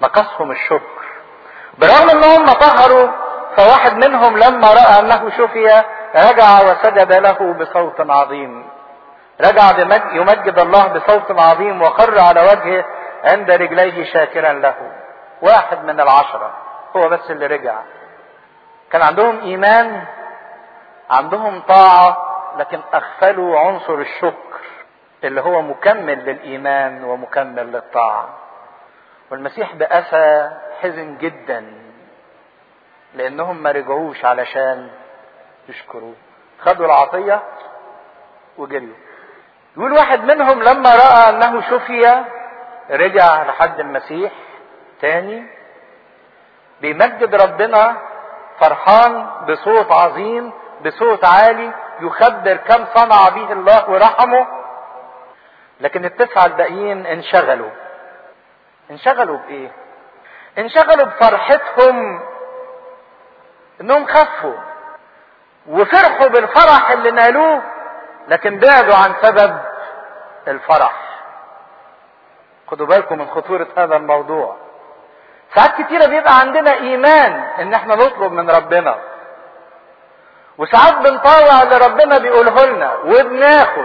نقصهم الشكر برغم انهم طهروا فواحد منهم لما راى انه شفي رجع وسجد له بصوت عظيم رجع يمجد الله بصوت عظيم وخر على وجهه عند رجليه شاكرا له واحد من العشره هو بس اللي رجع كان عندهم ايمان عندهم طاعه لكن اغفلوا عنصر الشكر اللي هو مكمل للايمان ومكمل للطاعه والمسيح بأسى حزن جدا لانهم ما رجعوش علشان يشكروه خدوا العطيه وجريوا يقول واحد منهم لما راى انه شفي رجع لحد المسيح تاني بيمجد ربنا فرحان بصوت عظيم بصوت عالي يخبر كم صنع به الله ورحمه لكن التسعة الباقيين انشغلوا انشغلوا بايه انشغلوا بفرحتهم انهم خفوا وفرحوا بالفرح اللي نالوه لكن بعدوا عن سبب الفرح خدوا بالكم من خطورة هذا الموضوع ساعات كتيرة بيبقى عندنا ايمان ان احنا نطلب من ربنا وساعات بنطاوع اللي ربنا بيقوله لنا وبناخد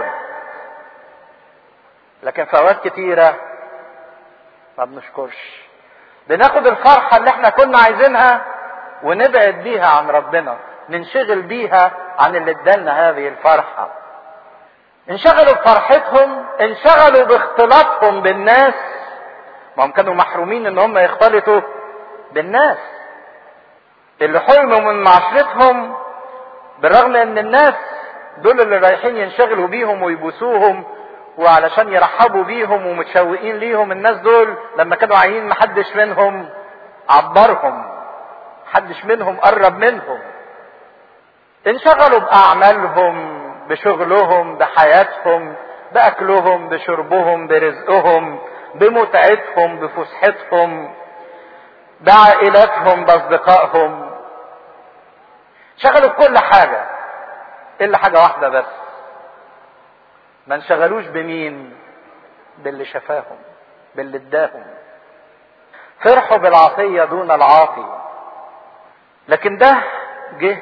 لكن في اوقات كتيرة ما بنشكرش بناخد الفرحة اللي احنا كنا عايزينها ونبعد بيها عن ربنا ننشغل بيها عن اللي ادالنا هذه الفرحة انشغلوا بفرحتهم انشغلوا باختلاطهم بالناس ما هم كانوا محرومين ان هم يختلطوا بالناس اللي حرموا من معاشرتهم بالرغم ان الناس دول اللي رايحين ينشغلوا بيهم ويبوسوهم وعلشان يرحبوا بيهم ومتشوقين ليهم الناس دول لما كانوا عايين محدش منهم عبرهم محدش منهم قرب منهم انشغلوا باعمالهم بشغلهم بحياتهم باكلهم بشربهم برزقهم بمتعتهم بفسحتهم بعائلاتهم باصدقائهم شغلوا بكل حاجه الا حاجه واحده بس ما انشغلوش بمين باللي شفاهم باللي اداهم فرحوا بالعطيه دون العاطي لكن ده جه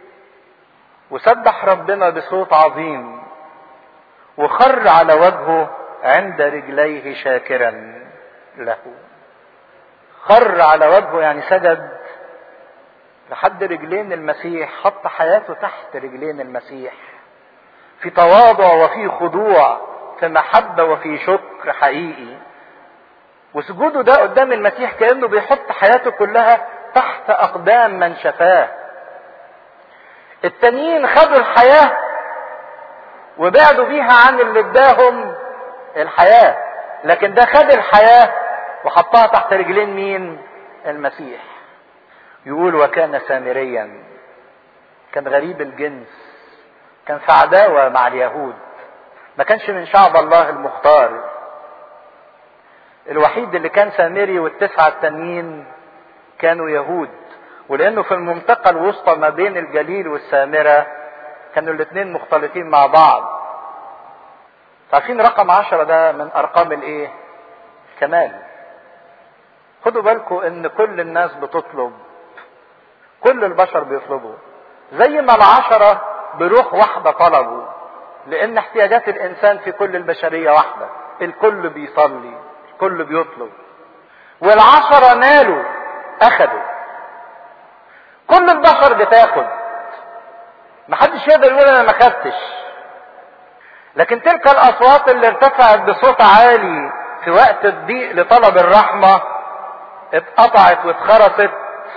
وسبح ربنا بصوت عظيم وخر على وجهه عند رجليه شاكرا له خر على وجهه يعني سجد لحد رجلين المسيح حط حياته تحت رجلين المسيح في تواضع وفي خضوع في محبه وفي شكر حقيقي وسجوده ده قدام المسيح كانه بيحط حياته كلها تحت اقدام من شفاه التانيين خدوا الحياه وبعدوا بيها عن اللي اداهم الحياه لكن ده خد الحياه وحطها تحت رجلين مين المسيح يقول وكان سامريا كان غريب الجنس كان في عداوه مع اليهود ما كانش من شعب الله المختار الوحيد اللي كان سامري والتسعه التانيين كانوا يهود ولانه في المنطقه الوسطى ما بين الجليل والسامره كانوا الاثنين مختلطين مع بعض عارفين رقم عشرة ده من ارقام الايه الكمال خدوا بالكم ان كل الناس بتطلب كل البشر بيطلبوا زي ما العشرة بروح واحدة طلبوا لان احتياجات الانسان في كل البشرية واحدة الكل بيصلي الكل بيطلب والعشرة نالوا اخدوا كل البشر بتاخد محدش يقدر يقول انا ما خدتش لكن تلك الاصوات اللي ارتفعت بصوت عالي في وقت الضيق لطلب الرحمه اتقطعت واتخرست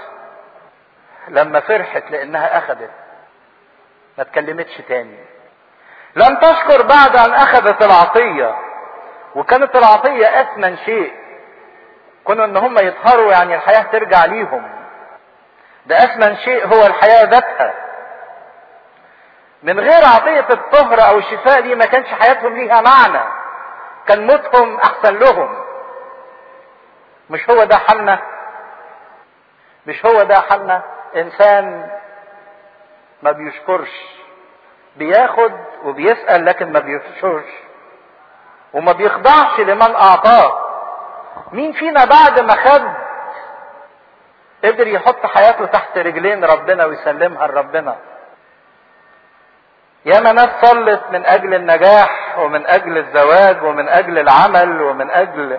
لما فرحت لانها اخذت ما اتكلمتش تاني لم تشكر بعد ان اخذت العطيه وكانت العطيه اثمن شيء كانوا ان هم يطهروا يعني الحياه ترجع ليهم ده اثمن شيء هو الحياه ذاتها من غير عطيه الطهر او الشفاء دي ما كانش حياتهم ليها معنى كان موتهم احسن لهم مش هو ده حالنا مش هو ده حالنا انسان ما بيشكرش بياخد وبيسأل لكن ما بيشكرش وما بيخضعش لمن اعطاه مين فينا بعد ما خد قدر يحط حياته تحت رجلين ربنا ويسلمها لربنا ياما ناس صلت من اجل النجاح ومن اجل الزواج ومن اجل العمل ومن اجل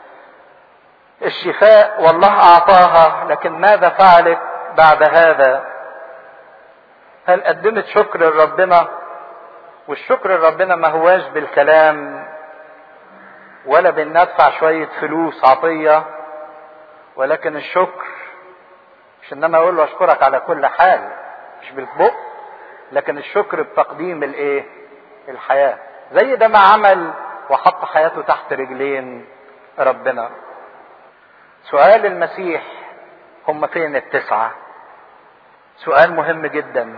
الشفاء والله اعطاها لكن ماذا فعلت بعد هذا هل قدمت شكر لربنا والشكر لربنا ما هواش بالكلام ولا بان ندفع شوية فلوس عطية ولكن الشكر مش انما اقول له اشكرك على كل حال مش بالبق لكن الشكر بتقديم الايه الحياة زي ده ما عمل وحط حياته تحت رجلين ربنا سؤال المسيح هم فين التسعة سؤال مهم جدا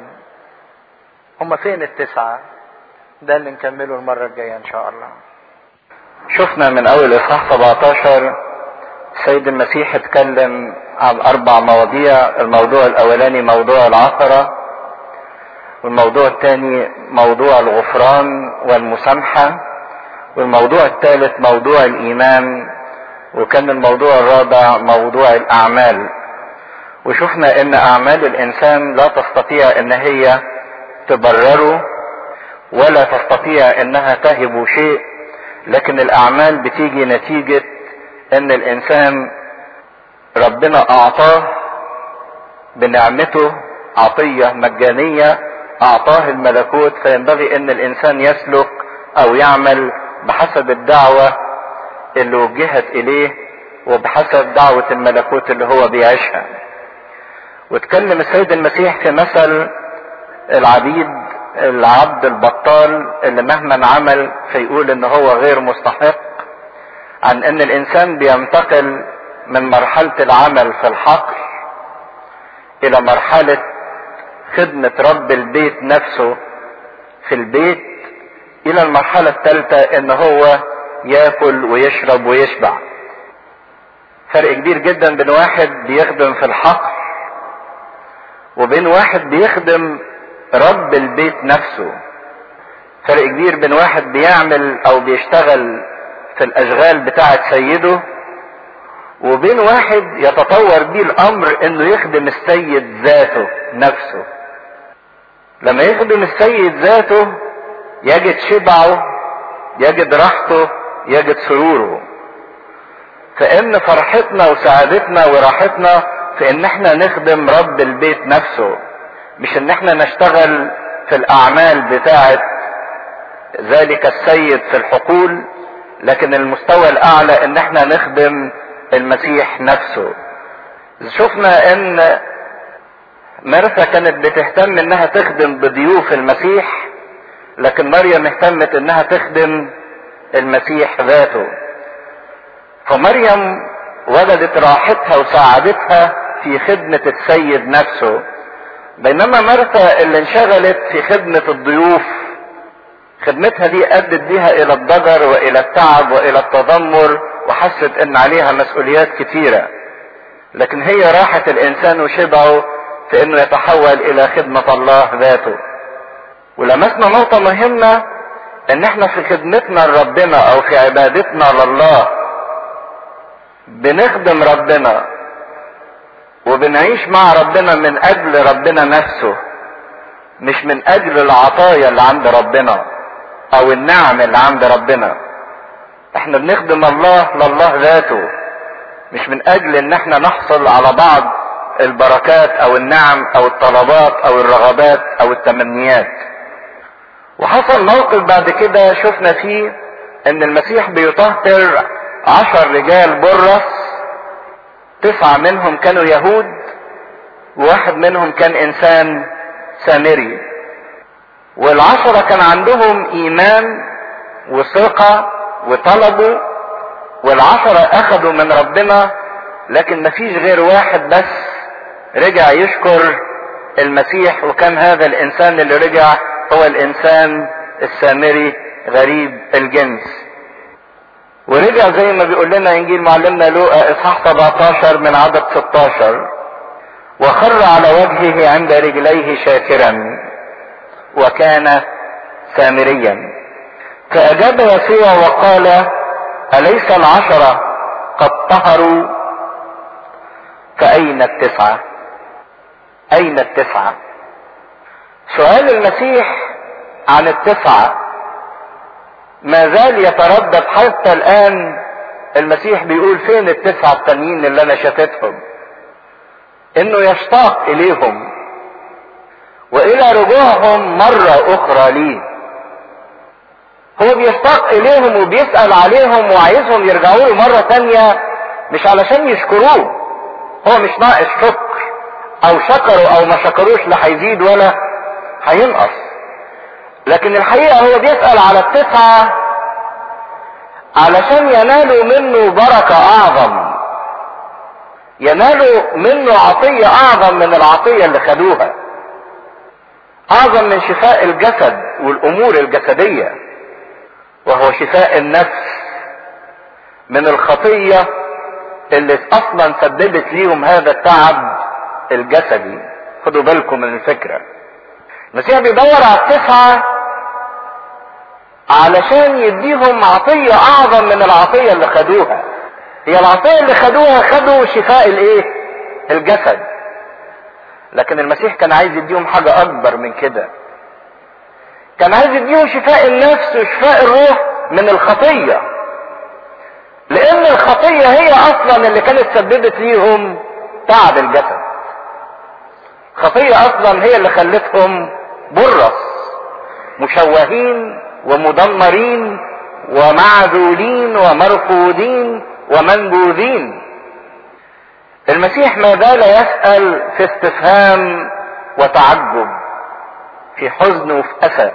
هم فين التسعة ده اللي نكمله المرة الجاية ان شاء الله شفنا من اول اصحاح 17 سيد المسيح اتكلم عن اربع مواضيع الموضوع الاولاني موضوع العثرة والموضوع الثاني موضوع الغفران والمسامحة والموضوع الثالث موضوع الايمان وكان الموضوع الرابع موضوع الاعمال وشفنا ان اعمال الانسان لا تستطيع ان هي تبرره ولا تستطيع انها تهب شيء لكن الاعمال بتيجي نتيجة ان الانسان ربنا اعطاه بنعمته عطية مجانية اعطاه الملكوت فينبغي ان الانسان يسلك او يعمل بحسب الدعوة اللي وجهت اليه وبحسب دعوة الملكوت اللي هو بيعيشها واتكلم السيد المسيح في مثل العبيد العبد البطال اللي مهما عمل فيقول ان هو غير مستحق عن ان الانسان بينتقل من مرحلة العمل في الحقل الى مرحلة خدمة رب البيت نفسه في البيت الى المرحلة الثالثة ان هو ياكل ويشرب ويشبع فرق كبير جدا بين واحد بيخدم في الحقل وبين واحد بيخدم رب البيت نفسه فرق كبير بين واحد بيعمل او بيشتغل في الاشغال بتاعة سيده وبين واحد يتطور بيه الامر انه يخدم السيد ذاته نفسه لما يخدم السيد ذاته يجد شبعه يجد راحته يجد سروره فان فرحتنا وسعادتنا وراحتنا في ان احنا نخدم رب البيت نفسه مش ان احنا نشتغل في الاعمال بتاعه ذلك السيد في الحقول لكن المستوى الاعلى ان احنا نخدم المسيح نفسه شفنا ان مرثا كانت بتهتم انها تخدم بضيوف المسيح لكن مريم اهتمت انها تخدم المسيح ذاته فمريم وجدت راحتها وسعادتها في خدمة السيد نفسه بينما مرثا اللي انشغلت في خدمة الضيوف خدمتها دي ادت بيها الى الضجر والى التعب والى التذمر وحست ان عليها مسؤوليات كتيرة لكن هي راحة الانسان وشبعه في انه يتحول الى خدمة الله ذاته ولمسنا نقطة مهمة ان احنا في خدمتنا لربنا او في عبادتنا لله بنخدم ربنا وبنعيش مع ربنا من اجل ربنا نفسه مش من اجل العطايا اللي عند ربنا او النعم اللي عند ربنا احنا بنخدم الله لله ذاته مش من اجل ان احنا نحصل على بعض البركات او النعم او الطلبات او الرغبات او التمنيات وحصل موقف بعد كده شفنا فيه ان المسيح بيطهر عشر رجال برص تسعة منهم كانوا يهود وواحد منهم كان انسان سامري والعشرة كان عندهم ايمان وثقة وطلبوا والعشرة اخذوا من ربنا لكن مفيش غير واحد بس رجع يشكر المسيح وكان هذا الانسان اللي رجع هو الانسان السامري غريب الجنس ورجع زي ما بيقول لنا انجيل معلمنا لوقا اصحاح 17 من عدد 16 وخر على وجهه عند رجليه شاكرا وكان سامريا فاجاب يسوع وقال اليس العشره قد طهروا اين التسعة اين التسعة سؤال المسيح عن التسعة ما زال يتردد حتى الان المسيح بيقول فين التسعة التانيين اللي انا شافتهم انه يشتاق اليهم والى رجوعهم مرة اخرى ليه هو بيشتاق اليهم وبيسأل عليهم وعايزهم يرجعوا له مرة تانية مش علشان يشكروه هو مش ناقص شكر او شكروا او ما شكروش لا هيزيد ولا هينقص لكن الحقيقة هو بيسأل على التسعة علشان ينالوا منه بركة اعظم ينالوا منه عطية اعظم من العطية اللي خدوها اعظم من شفاء الجسد والامور الجسدية وهو شفاء النفس من الخطية اللي اصلا سببت ليهم هذا التعب الجسدي خدوا بالكم من الفكرة المسيح بيدور على التسعة علشان يديهم عطية اعظم من العطية اللي خدوها هي العطية اللي خدوها خدوا شفاء الايه الجسد لكن المسيح كان عايز يديهم حاجة اكبر من كده كان عايز يديهم شفاء النفس وشفاء الروح من الخطية لان الخطية هي اصلا اللي كانت سببت ليهم تعب الجسد خطية اصلا هي اللي خلتهم برص مشوهين ومدمرين ومعذولين ومرفوضين ومنبوذين المسيح ما زال يسأل في استفهام وتعجب في حزن وفي أسى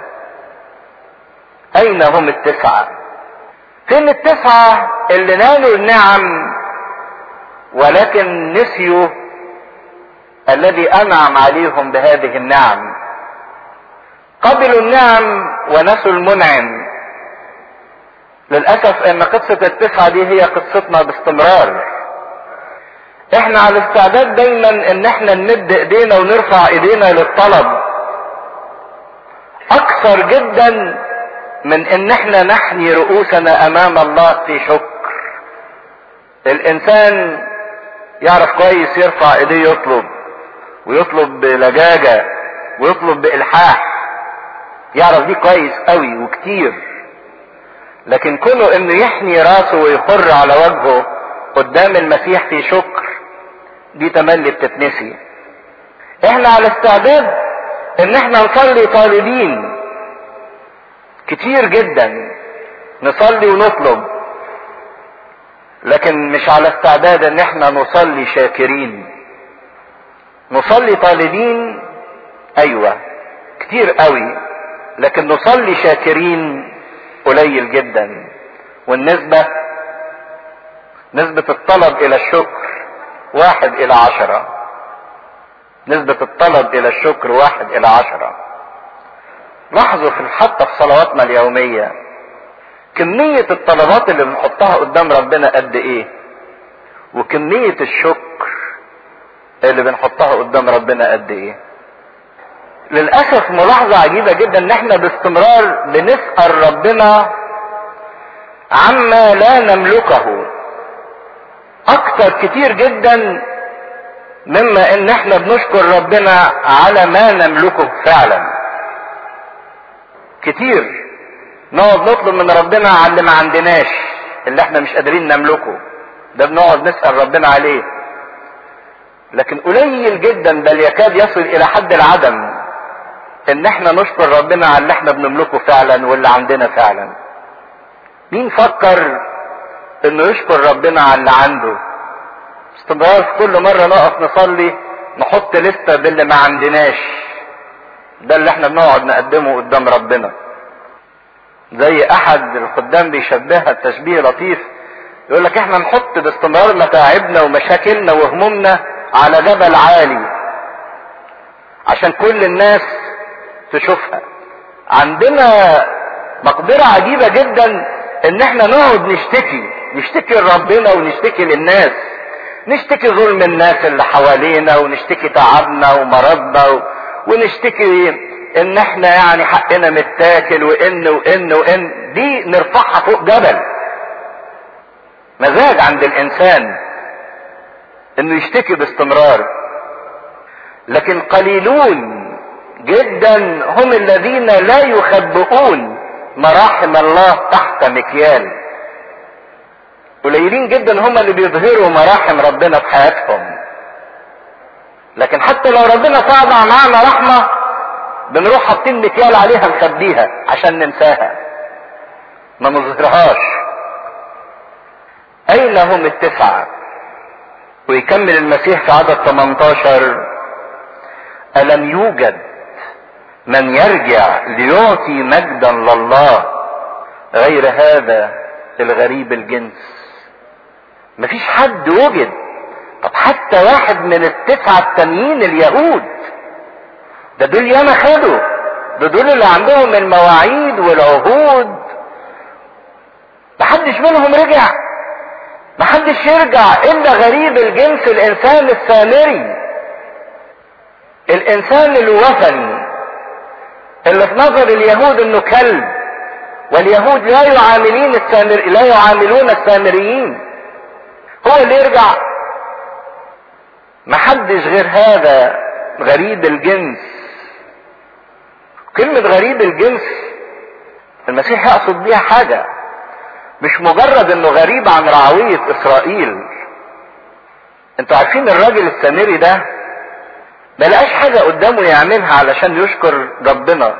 أين هم التسعة فين التسعة اللي نالوا النعم ولكن نسيوا الذي أنعم عليهم بهذه النعم قبلوا النعم ونسوا المنعم للأسف ان قصة التسعة دي هي قصتنا باستمرار احنا على استعداد دايما ان احنا نمد ايدينا ونرفع ايدينا للطلب اكثر جدا من ان احنا نحني رؤوسنا امام الله في شكر الانسان يعرف كويس يرفع ايديه يطلب ويطلب بلجاجة ويطلب بإلحاح يعرف دي كويس قوي وكتير لكن كونه انه يحني راسه ويخر على وجهه قدام المسيح في شكر دي تملي بتتنسي احنا على استعداد ان احنا نصلي طالبين كتير جدا نصلي ونطلب لكن مش على استعداد ان احنا نصلي شاكرين نصلي طالبين ايوه كتير قوي لكن نصلي شاكرين قليل جدا والنسبة نسبة الطلب الى الشكر واحد الى عشرة نسبة الطلب الى الشكر واحد الى عشرة لاحظوا في حتى في صلواتنا اليومية كمية الطلبات اللي بنحطها قدام ربنا قد ايه وكمية الشكر اللي بنحطها قدام ربنا قد ايه للاسف ملاحظة عجيبة جدا ان احنا باستمرار بنسأل ربنا عما لا نملكه اكتر كتير جدا مما ان احنا بنشكر ربنا على ما نملكه فعلا كتير نقعد نطلب من ربنا على اللي ما عندناش اللي احنا مش قادرين نملكه ده بنقعد نسأل ربنا عليه لكن قليل جدا بل يكاد يصل الى حد العدم ان احنا نشكر ربنا على اللي احنا بنملكه فعلا واللي عندنا فعلا مين فكر انه يشكر ربنا على اللي عنده استمرار في كل مرة نقف نصلي نحط لستة باللي ما عندناش ده اللي احنا بنقعد نقدمه قدام ربنا زي احد الخدام بيشبهها التشبيه لطيف يقول لك احنا نحط باستمرار متاعبنا ومشاكلنا وهمومنا على جبل عالي عشان كل الناس تشوفها عندنا مقدرة عجيبة جدا ان احنا نقعد نشتكي نشتكي لربنا ونشتكي للناس نشتكي ظلم الناس اللي حوالينا ونشتكي تعبنا ومرضنا و... ونشتكي ان احنا يعني حقنا متاكل وان وان وان دي نرفعها فوق جبل مزاج عند الانسان انه يشتكي باستمرار لكن قليلون جدا هم الذين لا يخبئون مراحم الله تحت مكيال قليلين جدا هم اللي بيظهروا مراحم ربنا في حياتهم لكن حتى لو ربنا صعد معانا رحمة بنروح حاطين مكيال عليها نخبيها عشان ننساها ما نظهرهاش اين هم التسعة ويكمل المسيح في عدد 18 الم يوجد من يرجع ليعطي مجدا لله غير هذا الغريب الجنس مفيش حد وجد طب حتى واحد من التسعة التانيين اليهود ده دول ياما خدوا ده دول اللي عندهم المواعيد والعهود محدش منهم رجع محدش يرجع الا غريب الجنس الانسان السامري الانسان الوثني اللي في نظر اليهود انه كلب واليهود لا يعاملين السامر لا يعاملون السامريين هو اللي يرجع محدش غير هذا غريب الجنس كلمة غريب الجنس المسيح يقصد بيها حاجة مش مجرد انه غريب عن رعوية اسرائيل انتوا عارفين الراجل السامري ده ما لقاش حاجة قدامه يعملها علشان يشكر ربنا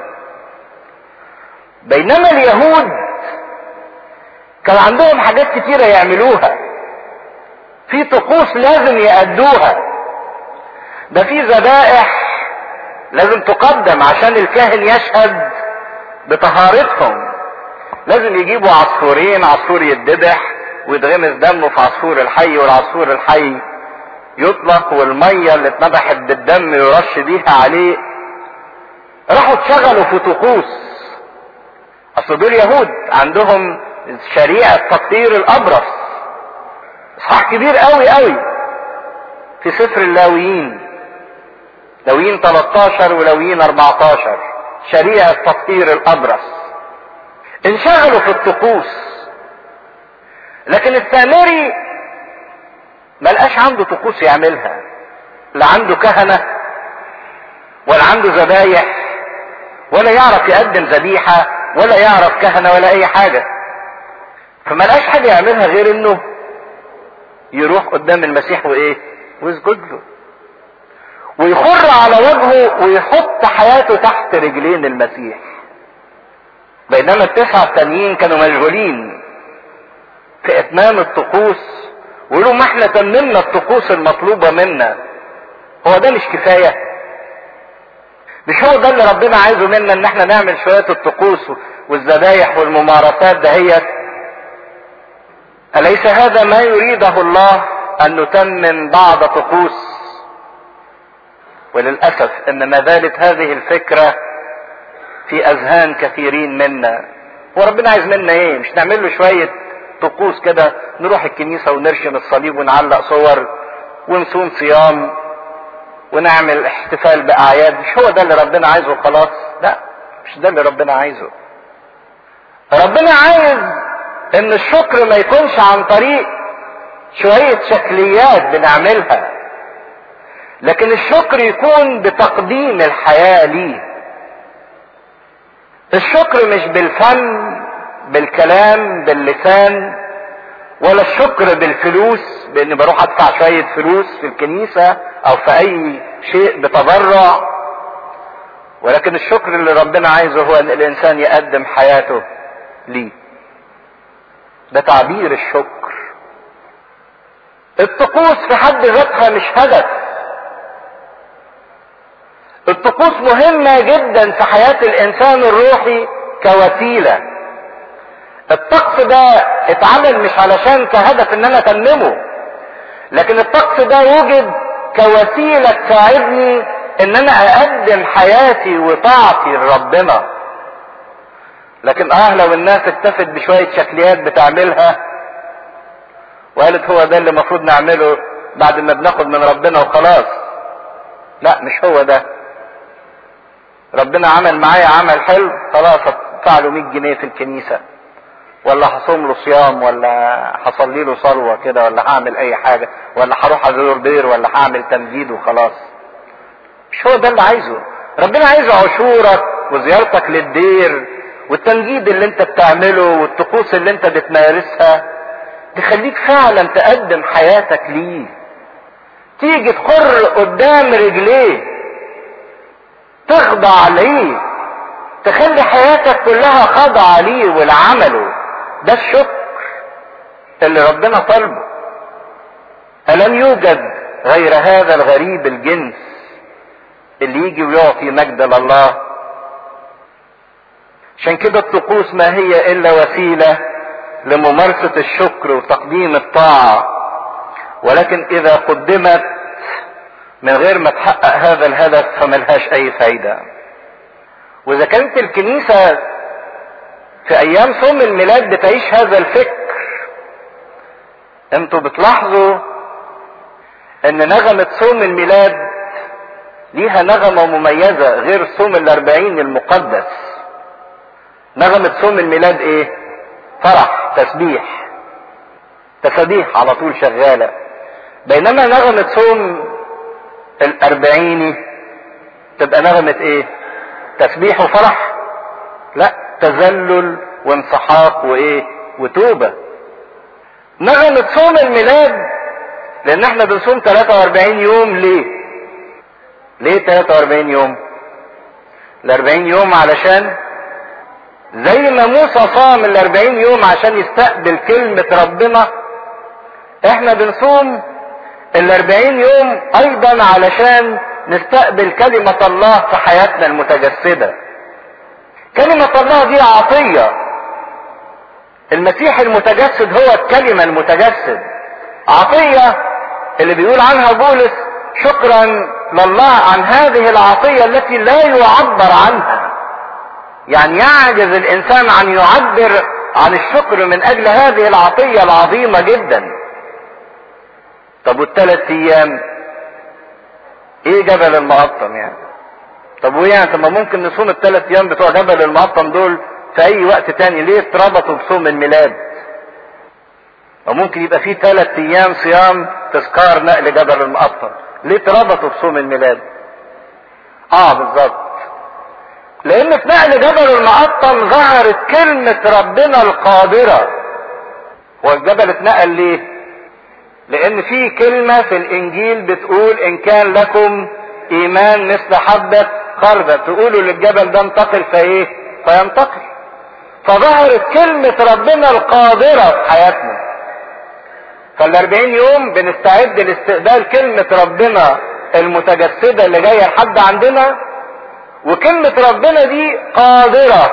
بينما اليهود كان عندهم حاجات كتيرة يعملوها في طقوس لازم يأدوها ده في ذبائح لازم تقدم عشان الكاهن يشهد بطهارتهم لازم يجيبوا عصفورين عصفور يتذبح ويتغمس دمه في عصفور الحي والعصفور الحي يطلق والمية اللي اتنبحت بالدم يرش بيها عليه راحوا اتشغلوا في طقوس اصل دول يهود عندهم شريعة تطهير الابرص اصحاح كبير قوي قوي في سفر اللاويين لاويين 13 ولاويين 14 شريعة تطهير الابرص انشغلوا في الطقوس لكن السامري ملقاش عنده طقوس يعملها لا عنده كهنة ولا عنده ذبايح ولا يعرف يقدم ذبيحة ولا يعرف كهنة ولا اي حاجة فملقاش حاجة يعملها غير انه يروح قدام المسيح وايه ويسجد له ويخر على وجهه ويحط حياته تحت رجلين المسيح بينما التسعة التانيين كانوا مشغولين في اتمام الطقوس ويقولوا ما احنا تممنا الطقوس المطلوبة منا هو ده مش كفاية مش هو ده اللي ربنا عايزه منا ان احنا نعمل شوية الطقوس والذبايح والممارسات دهيت أليس هذا ما يريده الله أن نتمم بعض طقوس وللأسف أن ما زالت هذه الفكرة في أذهان كثيرين منا وربنا عايز منا إيه مش نعمل له شوية طقوس كده نروح الكنيسة ونرشم الصليب ونعلق صور ونصوم صيام ونعمل احتفال بأعياد مش هو ده اللي ربنا عايزه خلاص لا مش ده اللي ربنا عايزه ربنا عايز ان الشكر ما يكونش عن طريق شوية شكليات بنعملها لكن الشكر يكون بتقديم الحياة ليه الشكر مش بالفم بالكلام باللسان ولا الشكر بالفلوس باني بروح ادفع شوية فلوس في الكنيسة او في اي شيء بتبرع ولكن الشكر اللي ربنا عايزه هو ان الانسان يقدم حياته ليه ده تعبير الشكر الطقوس في حد ذاتها مش هدف الطقوس مهمة جدا في حياة الانسان الروحي كوسيلة الطقس ده اتعمل مش علشان كهدف ان انا اتممه لكن الطقس ده وجد كوسيلة تساعدني ان انا اقدم حياتي وطاعتي لربنا لكن اه لو الناس اكتفت بشوية شكليات بتعملها وقالت هو ده اللي المفروض نعمله بعد ما بناخد من ربنا وخلاص لا مش هو ده ربنا عمل معايا عمل حلو خلاص ادفع له 100 جنيه في الكنيسة ولا هصوم له صيام ولا هصلي له صلوة كده ولا هعمل اي حاجة ولا هروح ازور دير ولا هعمل تمجيد وخلاص مش هو ده اللي عايزه ربنا عايزه عشورك وزيارتك للدير والتمجيد اللي انت بتعمله والطقوس اللي انت بتمارسها تخليك فعلا تقدم حياتك ليه تيجي تخر قدام رجليه تخضع ليه تخلي حياتك كلها خضعة ليه ولعمله ده الشكر اللي ربنا طلبه ألم يوجد غير هذا الغريب الجنس اللي يجي ويعطي مجد لله عشان كده الطقوس ما هي إلا وسيلة لممارسة الشكر وتقديم الطاعة ولكن إذا قدمت من غير ما تحقق هذا الهدف فملهاش أي فايدة وإذا كانت الكنيسة في أيام صوم الميلاد بتعيش هذا الفكر انتوا بتلاحظوا ان نغمة صوم الميلاد ليها نغمة مميزة غير صوم الاربعين المقدس نغمة صوم الميلاد ايه فرح تسبيح تسبيح على طول شغالة بينما نغمة صوم الاربعيني تبقى نغمة ايه تسبيح وفرح لا تذلل وانسحاق وايه وتوبة نغمة صوم الميلاد لان احنا بنصوم 43 يوم ليه ليه 43 يوم ال 40 يوم علشان زي ما موسى صام ال 40 يوم عشان يستقبل كلمة ربنا احنا بنصوم ال 40 يوم ايضا علشان نستقبل كلمة الله في حياتنا المتجسدة كلمة الله دي عطية المسيح المتجسد هو الكلمة المتجسد عطية اللي بيقول عنها بولس شكرا لله عن هذه العطية التي لا يعبر عنها يعني يعجز الانسان عن يعبر عن الشكر من اجل هذه العطية العظيمة جدا طب والثلاث ايام ايه جبل المقطم يعني طب وايه يعني طب ما ممكن نصوم الثلاث ايام بتوع جبل المقطم دول في اي وقت تاني ليه اتربطوا بصوم الميلاد وممكن يبقى فيه ثلاث ايام صيام تذكار نقل جبل المقطم ليه اتربطوا بصوم الميلاد اه بالظبط لان في نقل جبل المقطم ظهرت كلمة ربنا القادرة هو الجبل اتنقل ليه لان في كلمة في الانجيل بتقول ان كان لكم ايمان مثل حبة خردل تقولوا للجبل ده انتقل فايه فينتقل فظهرت كلمة ربنا القادرة في حياتنا فالاربعين يوم بنستعد لاستقبال كلمة ربنا المتجسدة اللي جاية لحد عندنا وكلمة ربنا دي قادرة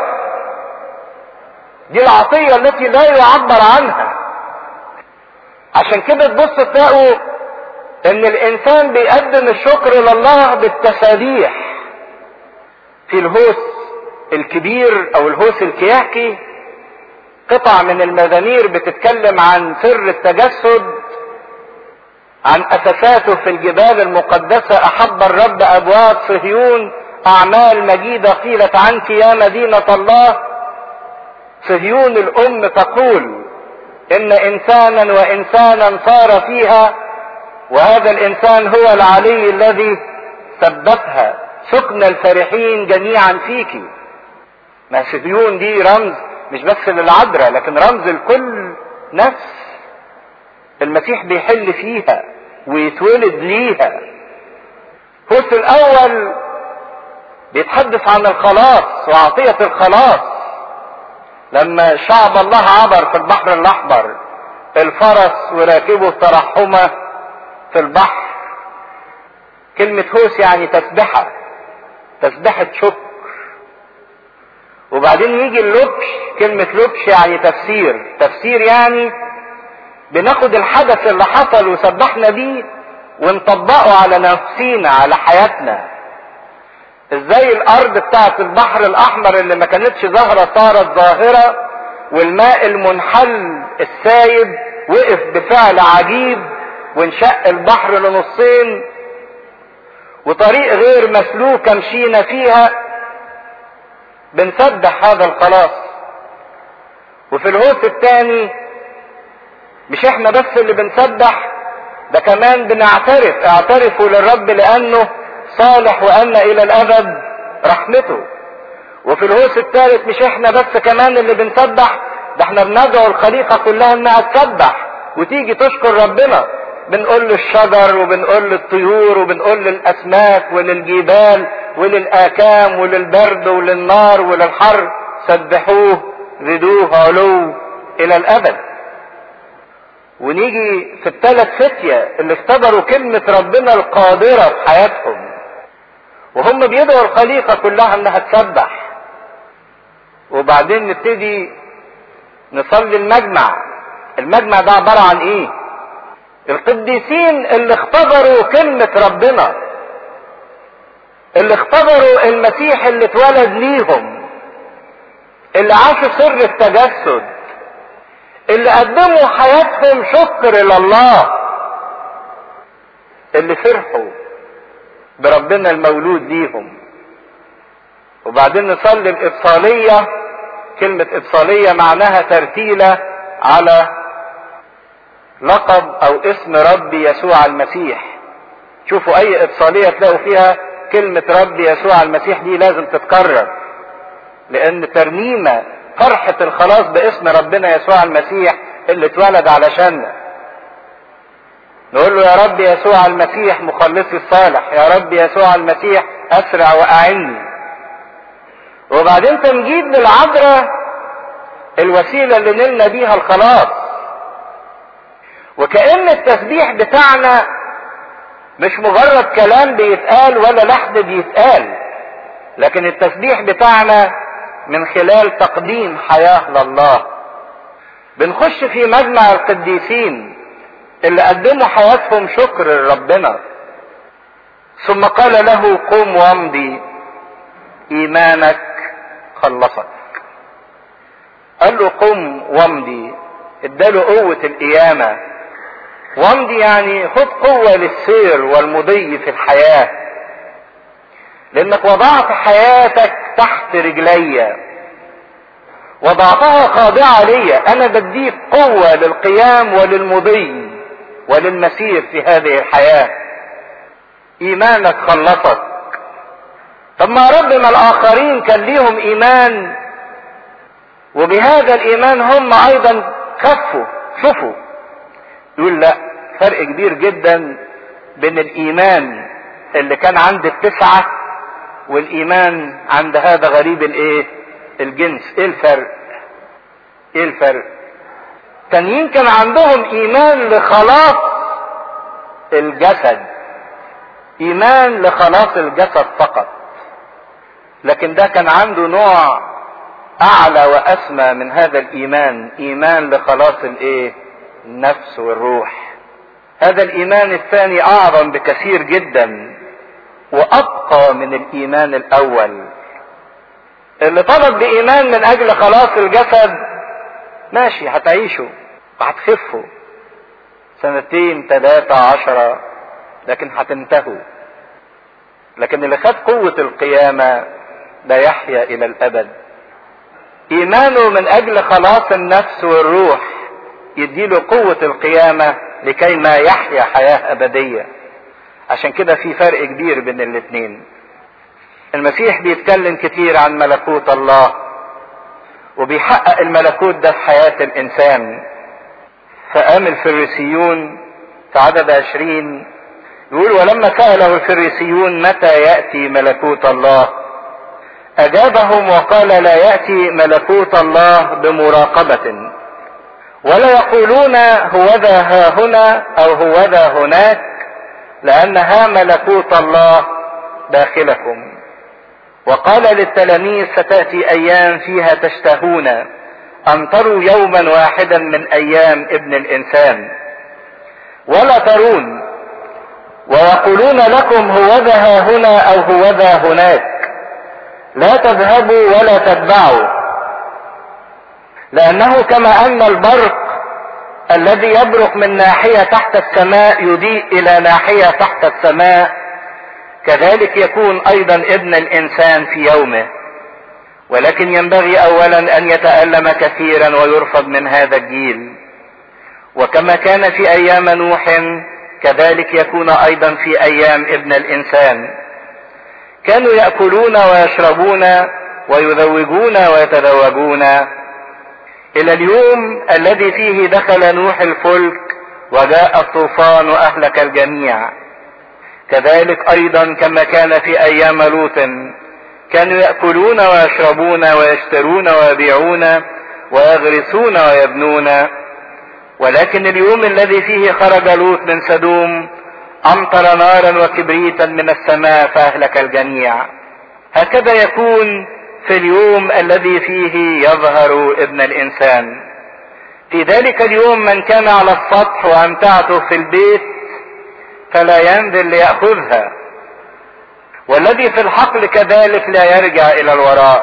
دي العطية التي لا يعبر عنها عشان كده تبص تلاقوا ان الانسان بيقدم الشكر لله بالتسابيح في الهوس الكبير او الهوس الكياكي قطع من المزامير بتتكلم عن سر التجسد عن اساساته في الجبال المقدسة احب الرب ابواب صهيون اعمال مجيدة قيلت عنك يا مدينة الله صهيون الام تقول ان انسانا وانسانا صار فيها وهذا الانسان هو العلي الذي ثبتها سكن الفرحين جميعا فيك ما صهيون دي رمز مش بس للعذراء لكن رمز لكل نفس المسيح بيحل فيها ويتولد ليها هوس الاول بيتحدث عن الخلاص وعطية الخلاص لما شعب الله عبر في البحر الاحمر الفرس وراكبه ترحمة في البحر كلمة هوس يعني تسبحة تسبحة شكر وبعدين يجي اللبش كلمة لبش يعني تفسير تفسير يعني بناخد الحدث اللي حصل وسبحنا بيه ونطبقه على نفسينا على حياتنا ازاي الارض بتاعت البحر الاحمر اللي ما كانتش ظاهرة صارت ظاهرة والماء المنحل السايب وقف بفعل عجيب وانشق البحر لنصين وطريق غير مسلوكة مشينا فيها بنسبح هذا الخلاص وفي الهوس الثاني مش احنا بس اللي بنسبح ده كمان بنعترف اعترفوا للرب لانه صالح وان الى الابد رحمته وفي الهوس الثالث مش احنا بس كمان اللي بنسبح ده احنا بندعو الخليقه كلها انها تسبح وتيجي تشكر ربنا بنقول للشجر وبنقول للطيور وبنقول للاسماك وللجبال وللاكام وللبرد وللنار وللحر سبحوه زدوه علو الى الابد ونيجي في الثلاث فتية اللي اختبروا كلمة ربنا القادرة في حياتهم وهم بيدعوا الخليقة كلها انها تسبح وبعدين نبتدي نصلي المجمع المجمع ده عبارة عن ايه القديسين اللي اختبروا كلمة ربنا اللي اختبروا المسيح اللي اتولد ليهم اللي عاشوا سر التجسد اللي قدموا حياتهم شكر لله اللي فرحوا بربنا المولود ليهم وبعدين نصلي الإبصالية كلمة إبصالية معناها ترتيلة على لقب أو اسم ربي يسوع المسيح شوفوا أي إبصالية تلاقوا فيها كلمة ربي يسوع المسيح دي لازم تتكرر لأن ترنيمة فرحة الخلاص باسم ربنا يسوع المسيح اللي اتولد علشاننا نقول له يا رب يسوع المسيح مخلصي الصالح يا رب يسوع المسيح اسرع واعني وبعدين تمجيد للعذراء الوسيله اللي نلنا بيها الخلاص وكأن التسبيح بتاعنا مش مجرد كلام بيتقال ولا لحن بيتقال لكن التسبيح بتاعنا من خلال تقديم حياة لله بنخش في مجمع القديسين اللي قدموا حياتهم شكر لربنا ثم قال له قم وامضي ايمانك خلصك قال له قم وامضي اداله قوة القيامة وامضي يعني خد قوة للسير والمضي في الحياة لانك وضعت حياتك تحت رجلي وضعتها خاضعة لي انا بديك قوة للقيام وللمضي وللمسير في هذه الحياة ايمانك خلصك طب ما رب ما الاخرين كان ليهم ايمان وبهذا الايمان هم ايضا خفوا شوفوا يقول لا فرق كبير جدا بين الايمان اللي كان عند التسعة والايمان عند هذا غريب الايه الجنس ايه الفرق ايه الفرق تانيين كان عندهم ايمان لخلاص الجسد ايمان لخلاص الجسد فقط لكن ده كان عنده نوع اعلى واسمى من هذا الايمان ايمان لخلاص الايه النفس والروح هذا الايمان الثاني اعظم بكثير جدا وابقى من الايمان الاول اللي طلب بايمان من اجل خلاص الجسد ماشي هتعيشوا وهتخفوا سنتين ثلاثة عشرة لكن هتنتهوا لكن اللي خد قوة القيامة لا يحيا إلى الأبد إيمانه من أجل خلاص النفس والروح يديله قوة القيامة لكي ما يحيا حياة أبدية عشان كده في فرق كبير بين الاتنين المسيح بيتكلم كتير عن ملكوت الله وبيحقق الملكوت ده في حياة الإنسان فقام الفريسيون في عدد عشرين يقول ولما سأله الفريسيون متى يأتي ملكوت الله أجابهم وقال لا يأتي ملكوت الله بمراقبة ولا يقولون هوذا ها هنا أو هوذا هناك لأن ها ملكوت الله داخلكم وقال للتلاميذ ستأتي أيام فيها تشتهون أن تروا يوما واحدا من أيام ابن الإنسان ولا ترون ويقولون لكم هوذا ها هنا أو هوذا هناك لا تذهبوا ولا تتبعوا لأنه كما أن البرق الذي يبرق من ناحية تحت السماء يضيء إلى ناحية تحت السماء كذلك يكون أيضا ابن الإنسان في يومه ولكن ينبغي اولا ان يتألم كثيرا ويرفض من هذا الجيل وكما كان في ايام نوح كذلك يكون ايضا في ايام ابن الانسان كانوا ياكلون ويشربون ويذوجون ويتزوجون الى اليوم الذي فيه دخل نوح الفلك وجاء الطوفان واهلك الجميع كذلك ايضا كما كان في ايام لوط كانوا ياكلون ويشربون ويشترون ويبيعون ويغرسون ويبنون ولكن اليوم الذي فيه خرج لوط من سدوم امطر نارا وكبريتا من السماء فاهلك الجميع هكذا يكون في اليوم الذي فيه يظهر ابن الانسان في ذلك اليوم من كان على السطح وامتعته في البيت فلا ينزل ليأخذها والذي في الحقل كذلك لا يرجع الى الوراء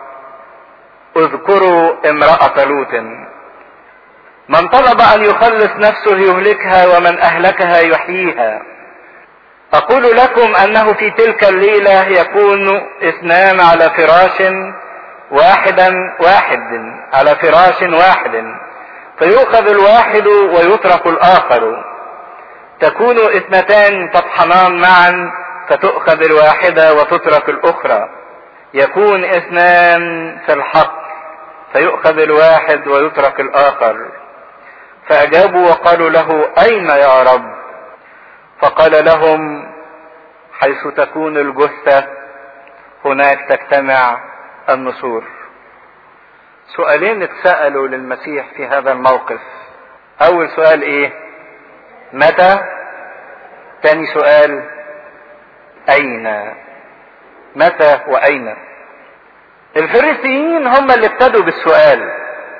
اذكروا امرأة لوط من طلب ان يخلص نفسه يهلكها ومن اهلكها يحييها اقول لكم انه في تلك الليلة يكون اثنان على فراش واحدا واحد على فراش واحد فيؤخذ الواحد ويترك الاخر تكون اثنتان تطحنان معا فتؤخذ الواحدة وتترك الاخرى يكون اثنان في الحق فيؤخذ الواحد ويترك الاخر فاجابوا وقالوا له اين يا رب فقال لهم حيث تكون الجثة هناك تجتمع النسور سؤالين اتسألوا للمسيح في هذا الموقف اول سؤال ايه متى تاني سؤال اين متى واين الفريسيين هم اللي ابتدوا بالسؤال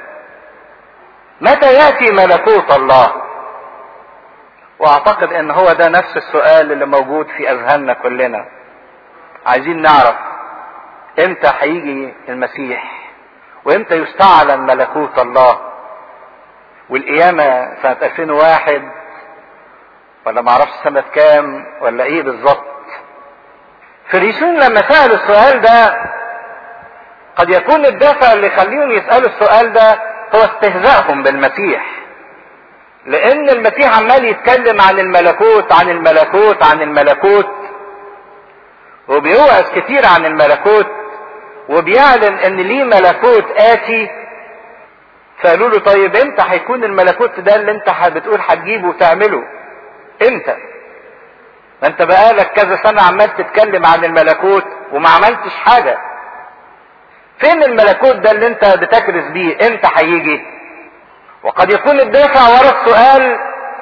متى ياتي ملكوت الله واعتقد ان هو ده نفس السؤال اللي موجود في اذهاننا كلنا عايزين نعرف امتى هيجي المسيح وامتى يستعلن ملكوت الله والقيامة سنة 2001 ولا معرفش سنة كام ولا ايه بالظبط فريسون لما سألوا السؤال ده قد يكون الدافع اللي يخليهم يسألوا السؤال ده هو استهزائهم بالمسيح لان المسيح عمال يتكلم عن الملكوت عن الملكوت عن الملكوت وبيوعظ كتير عن الملكوت وبيعلن ان ليه ملكوت اتي فقالوا له طيب امتى هيكون الملكوت ده اللي انت بتقول هتجيبه وتعمله امتى ما انت بقالك كذا سنة عمال تتكلم عن الملكوت وما عملتش حاجة فين الملكوت ده اللي انت بتكرس بيه امتى هيجي وقد يكون الدافع ورا السؤال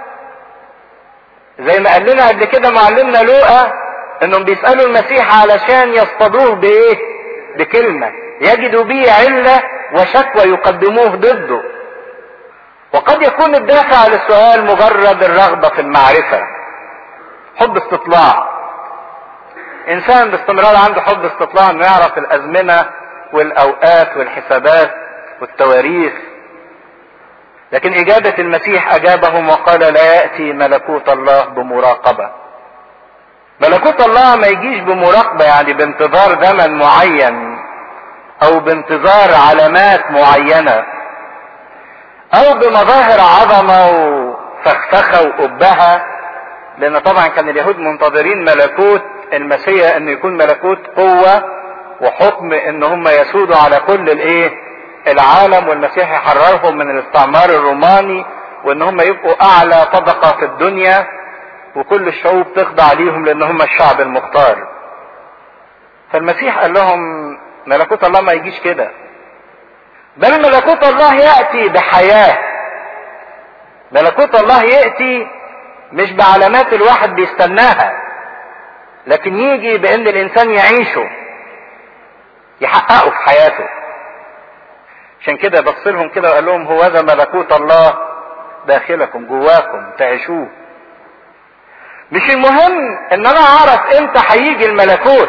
زي ما قال لنا قبل كده معلمنا لوقا انهم بيسالوا المسيح علشان يصطادوه بايه بكلمه يجدوا بيه عله وشكوى يقدموه ضده وقد يكون الدافع للسؤال مجرد الرغبه في المعرفه حب استطلاع انسان باستمرار عنده حب استطلاع انه يعرف الازمنه والاوقات والحسابات والتواريخ لكن إجابة المسيح أجابهم وقال لا يأتي ملكوت الله بمراقبة ملكوت الله ما يجيش بمراقبة يعني بانتظار زمن معين أو بانتظار علامات معينة أو بمظاهر عظمة وفخفخة وأبهة لأن طبعا كان اليهود منتظرين ملكوت المسيح أنه يكون ملكوت قوة وحكم أن هم يسودوا على كل الإيه العالم والمسيح يحررهم من الاستعمار الروماني وان هم يبقوا اعلى طبقة في الدنيا وكل الشعوب تخضع ليهم لان هم الشعب المختار فالمسيح قال لهم ملكوت الله ما يجيش كده بل ملكوت الله يأتي بحياة ملكوت الله يأتي مش بعلامات الواحد بيستناها لكن يجي بان الانسان يعيشه يحققه في حياته عشان كده بص لهم كده وقال لهم هو ذا ملكوت الله داخلكم جواكم تعيشوه مش المهم ان انا اعرف امتى هيجي الملكوت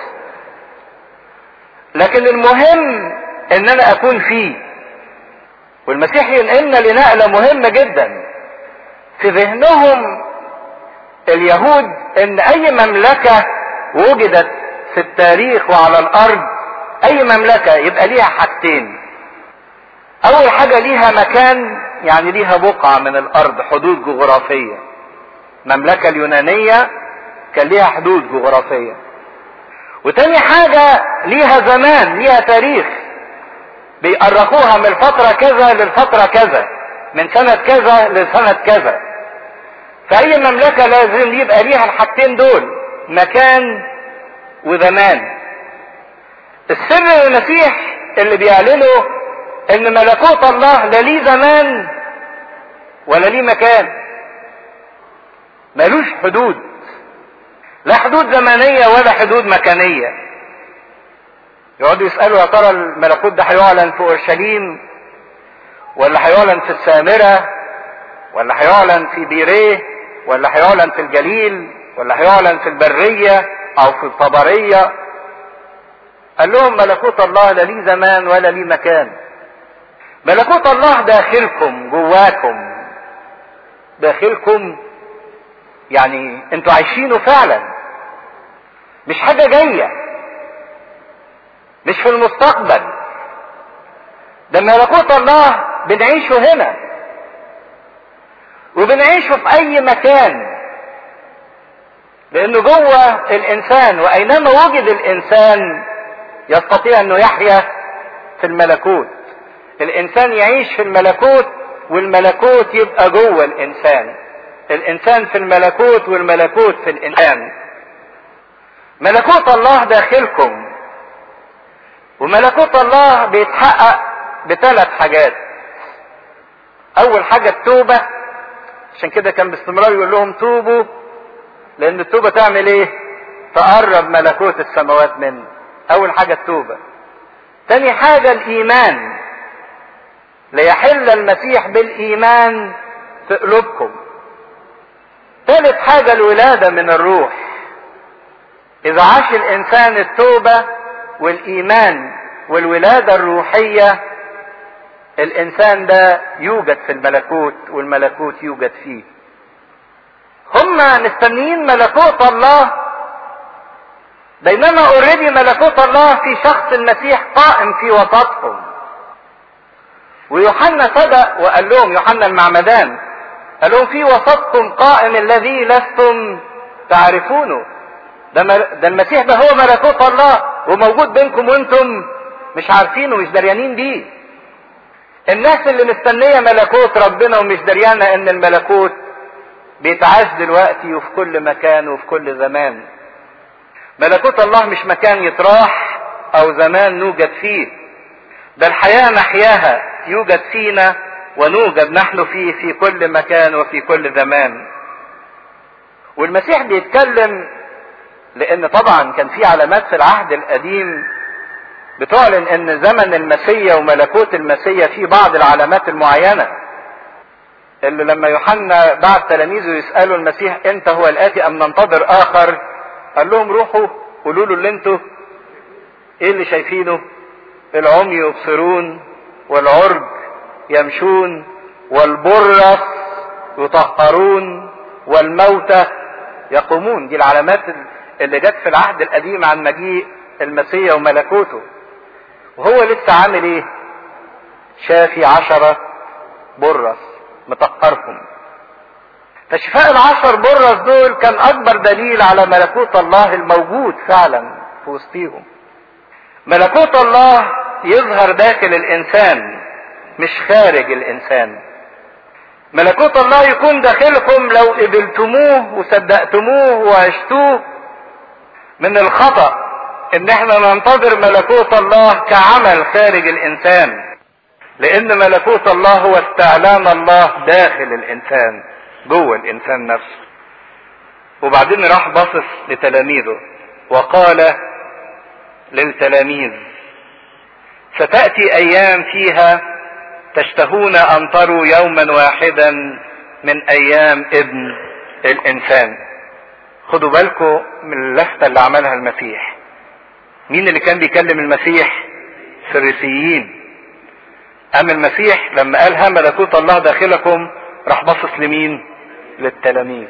لكن المهم ان انا اكون فيه والمسيح ينقلنا لنقلة مهمة جدا في ذهنهم اليهود ان اي مملكة وجدت في التاريخ وعلى الارض اي مملكة يبقى ليها حاجتين اول حاجة ليها مكان يعني ليها بقعة من الارض حدود جغرافية المملكة اليونانية كان ليها حدود جغرافية وتاني حاجة ليها زمان ليها تاريخ بيأرخوها من الفترة كذا للفترة كذا من سنة كذا لسنة كذا فأي مملكة لازم يبقى ليها الحاجتين دول مكان وزمان السر المسيح اللي بيعلنه ان ملكوت الله لا ليه زمان ولا ليه مكان ملوش حدود لا حدود زمنية ولا حدود مكانية يقعدوا يسألوا يا ترى الملكوت ده هيعلن في اورشليم ولا هيعلن في السامرة ولا هيعلن في بيريه ولا هيعلن في الجليل ولا هيعلن في البرية او في الطبرية قال لهم ملكوت الله لا ليه زمان ولا ليه مكان ملكوت الله داخلكم جواكم داخلكم يعني انتوا عايشينه فعلا مش حاجة جاية مش في المستقبل ده ملكوت الله بنعيشه هنا وبنعيشه في اي مكان لانه جوه الانسان واينما وجد الانسان يستطيع انه يحيا في الملكوت الانسان يعيش في الملكوت والملكوت يبقى جوه الانسان الانسان في الملكوت والملكوت في الانسان ملكوت الله داخلكم وملكوت الله بيتحقق بثلاث حاجات اول حاجة التوبة عشان كده كان باستمرار يقول لهم توبوا لان التوبة تعمل ايه تقرب ملكوت السماوات منه اول حاجة التوبة تاني حاجة الايمان ليحل المسيح بالايمان في قلوبكم ثالث حاجة الولادة من الروح اذا عاش الانسان التوبة والايمان والولادة الروحية الانسان ده يوجد في الملكوت والملكوت يوجد فيه هم مستنيين ملكوت الله بينما اوريدي ملكوت الله في شخص المسيح قائم في وسطهم ويوحنا صدق وقال لهم يوحنا المعمدان قال لهم في وسطكم قائم الذي لستم تعرفونه ده, ده المسيح ده هو ملكوت الله وموجود بينكم وانتم مش عارفينه مش دريانين بيه الناس اللي مستنية ملكوت ربنا ومش دريانة ان الملكوت بيتعاش دلوقتي وفي كل مكان وفي كل زمان ملكوت الله مش مكان يتراح او زمان نوجد فيه بل حياة نحياها يوجد فينا ونوجد نحن فيه في كل مكان وفي كل زمان والمسيح بيتكلم لان طبعا كان في علامات في العهد القديم بتعلن ان زمن المسيا وملكوت المسيا فيه بعض العلامات المعينة اللي لما يوحنا بعت تلاميذه يسألوا المسيح انت هو الاتي ام ننتظر اخر قال لهم روحوا قولوا له اللي انتوا ايه اللي شايفينه العمي يبصرون والعرج يمشون والبرص يطهرون والموتى يقومون دي العلامات اللي جت في العهد القديم عن مجيء المسيح وملكوته وهو لسه عامل ايه شافي عشرة برص مطهرهم فشفاء العشر برص دول كان اكبر دليل على ملكوت الله الموجود فعلا في وسطيهم ملكوت الله يظهر داخل الانسان مش خارج الانسان ملكوت الله يكون داخلكم لو قبلتموه وصدقتموه وعشتوه من الخطأ ان احنا ننتظر ملكوت الله كعمل خارج الانسان لان ملكوت الله هو استعلان الله داخل الانسان جوه الانسان نفسه وبعدين راح باصص لتلاميذه وقال للتلاميذ ستأتي ايام فيها تشتهون ان تروا يوما واحدا من ايام ابن الانسان خدوا بالكم من اللفتة اللي عملها المسيح مين اللي كان بيكلم المسيح الفريسيين اما المسيح لما قال ها ملكوت الله داخلكم راح باصص لمين للتلاميذ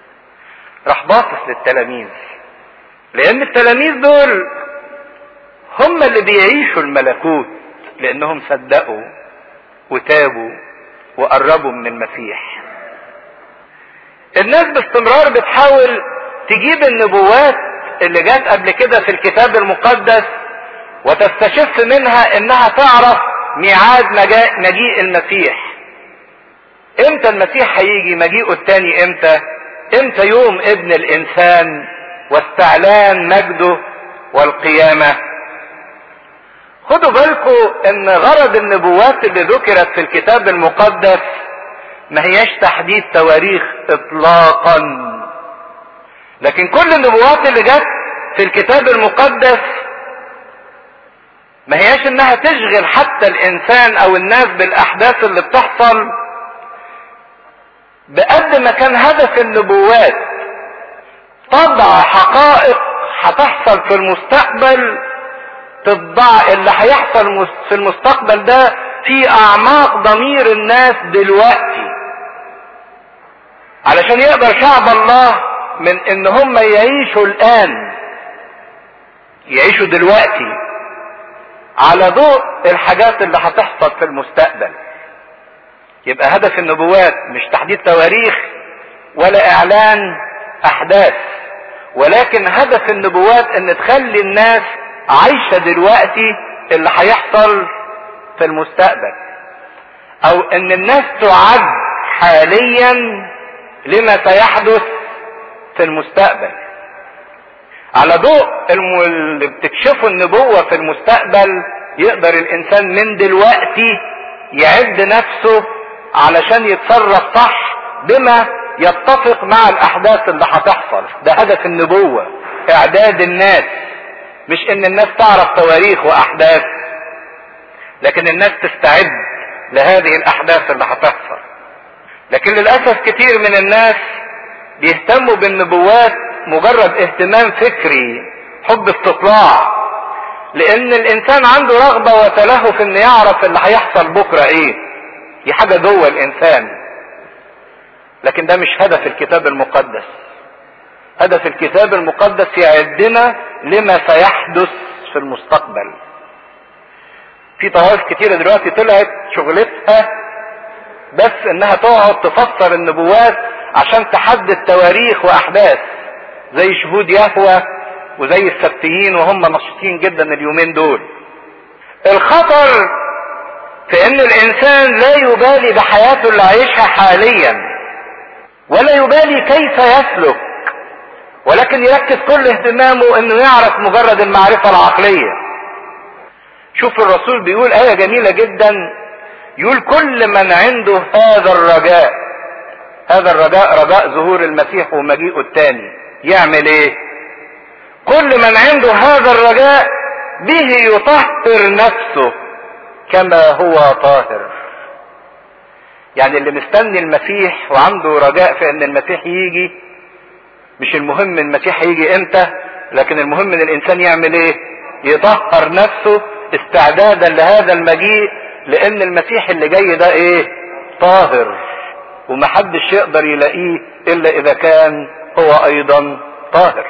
راح باصص للتلاميذ لان التلاميذ دول هم اللي بيعيشوا الملكوت لانهم صدقوا وتابوا وقربوا من المسيح الناس باستمرار بتحاول تجيب النبوات اللي جت قبل كده في الكتاب المقدس وتستشف منها انها تعرف ميعاد مجيء المسيح امتى المسيح هيجي مجيئه التاني امتى امتى يوم ابن الانسان واستعلان مجده والقيامة خدوا بالكم ان غرض النبوات اللي ذكرت في الكتاب المقدس ما هياش تحديد تواريخ اطلاقا لكن كل النبوات اللي جت في الكتاب المقدس ما هياش انها تشغل حتى الانسان او الناس بالاحداث اللي بتحصل بقد ما كان هدف النبوات طبع حقائق هتحصل في المستقبل تطبع اللي هيحصل في المستقبل ده في اعماق ضمير الناس دلوقتي علشان يقدر شعب الله من ان هم يعيشوا الان يعيشوا دلوقتي على ضوء الحاجات اللي هتحصل في المستقبل يبقى هدف النبوات مش تحديد تواريخ ولا اعلان احداث ولكن هدف النبوات ان تخلي الناس عايشة دلوقتي اللي هيحصل في المستقبل او ان الناس تعد حاليا لما سيحدث في المستقبل على ضوء اللي بتكشفه النبوة في المستقبل يقدر الانسان من دلوقتي يعد نفسه علشان يتصرف صح بما يتفق مع الاحداث اللي هتحصل ده هدف النبوة اعداد الناس مش ان الناس تعرف تواريخ واحداث لكن الناس تستعد لهذه الاحداث اللي هتحصل لكن للاسف كتير من الناس بيهتموا بالنبوات مجرد اهتمام فكري حب استطلاع لان الانسان عنده رغبة وتلهف ان يعرف اللي هيحصل بكرة ايه دي حاجة جوه الانسان لكن ده مش هدف الكتاب المقدس هدف الكتاب المقدس يعدنا لما سيحدث في المستقبل في طوائف كتيرة دلوقتي طلعت شغلتها بس انها تقعد تفسر النبوات عشان تحدد تواريخ واحداث زي شهود يهوى وزي السبتيين وهم نشيطين جدا اليومين دول الخطر في ان الانسان لا يبالي بحياته اللي عايشها حاليا ولا يبالي كيف يسلك ولكن يركز كل اهتمامه انه يعرف مجرد المعرفة العقلية شوف الرسول بيقول آية جميلة جدا يقول كل من عنده هذا الرجاء هذا الرجاء رجاء ظهور المسيح ومجيئه الثاني يعمل ايه كل من عنده هذا الرجاء به يطهر نفسه كما هو طاهر يعني اللي مستني المسيح وعنده رجاء في ان المسيح يجي مش المهم المسيح هيجي امتى لكن المهم ان الانسان يعمل ايه يطهر نفسه استعدادا لهذا المجيء لان المسيح اللي جاي ده ايه طاهر ومحدش يقدر يلاقيه الا اذا كان هو ايضا طاهر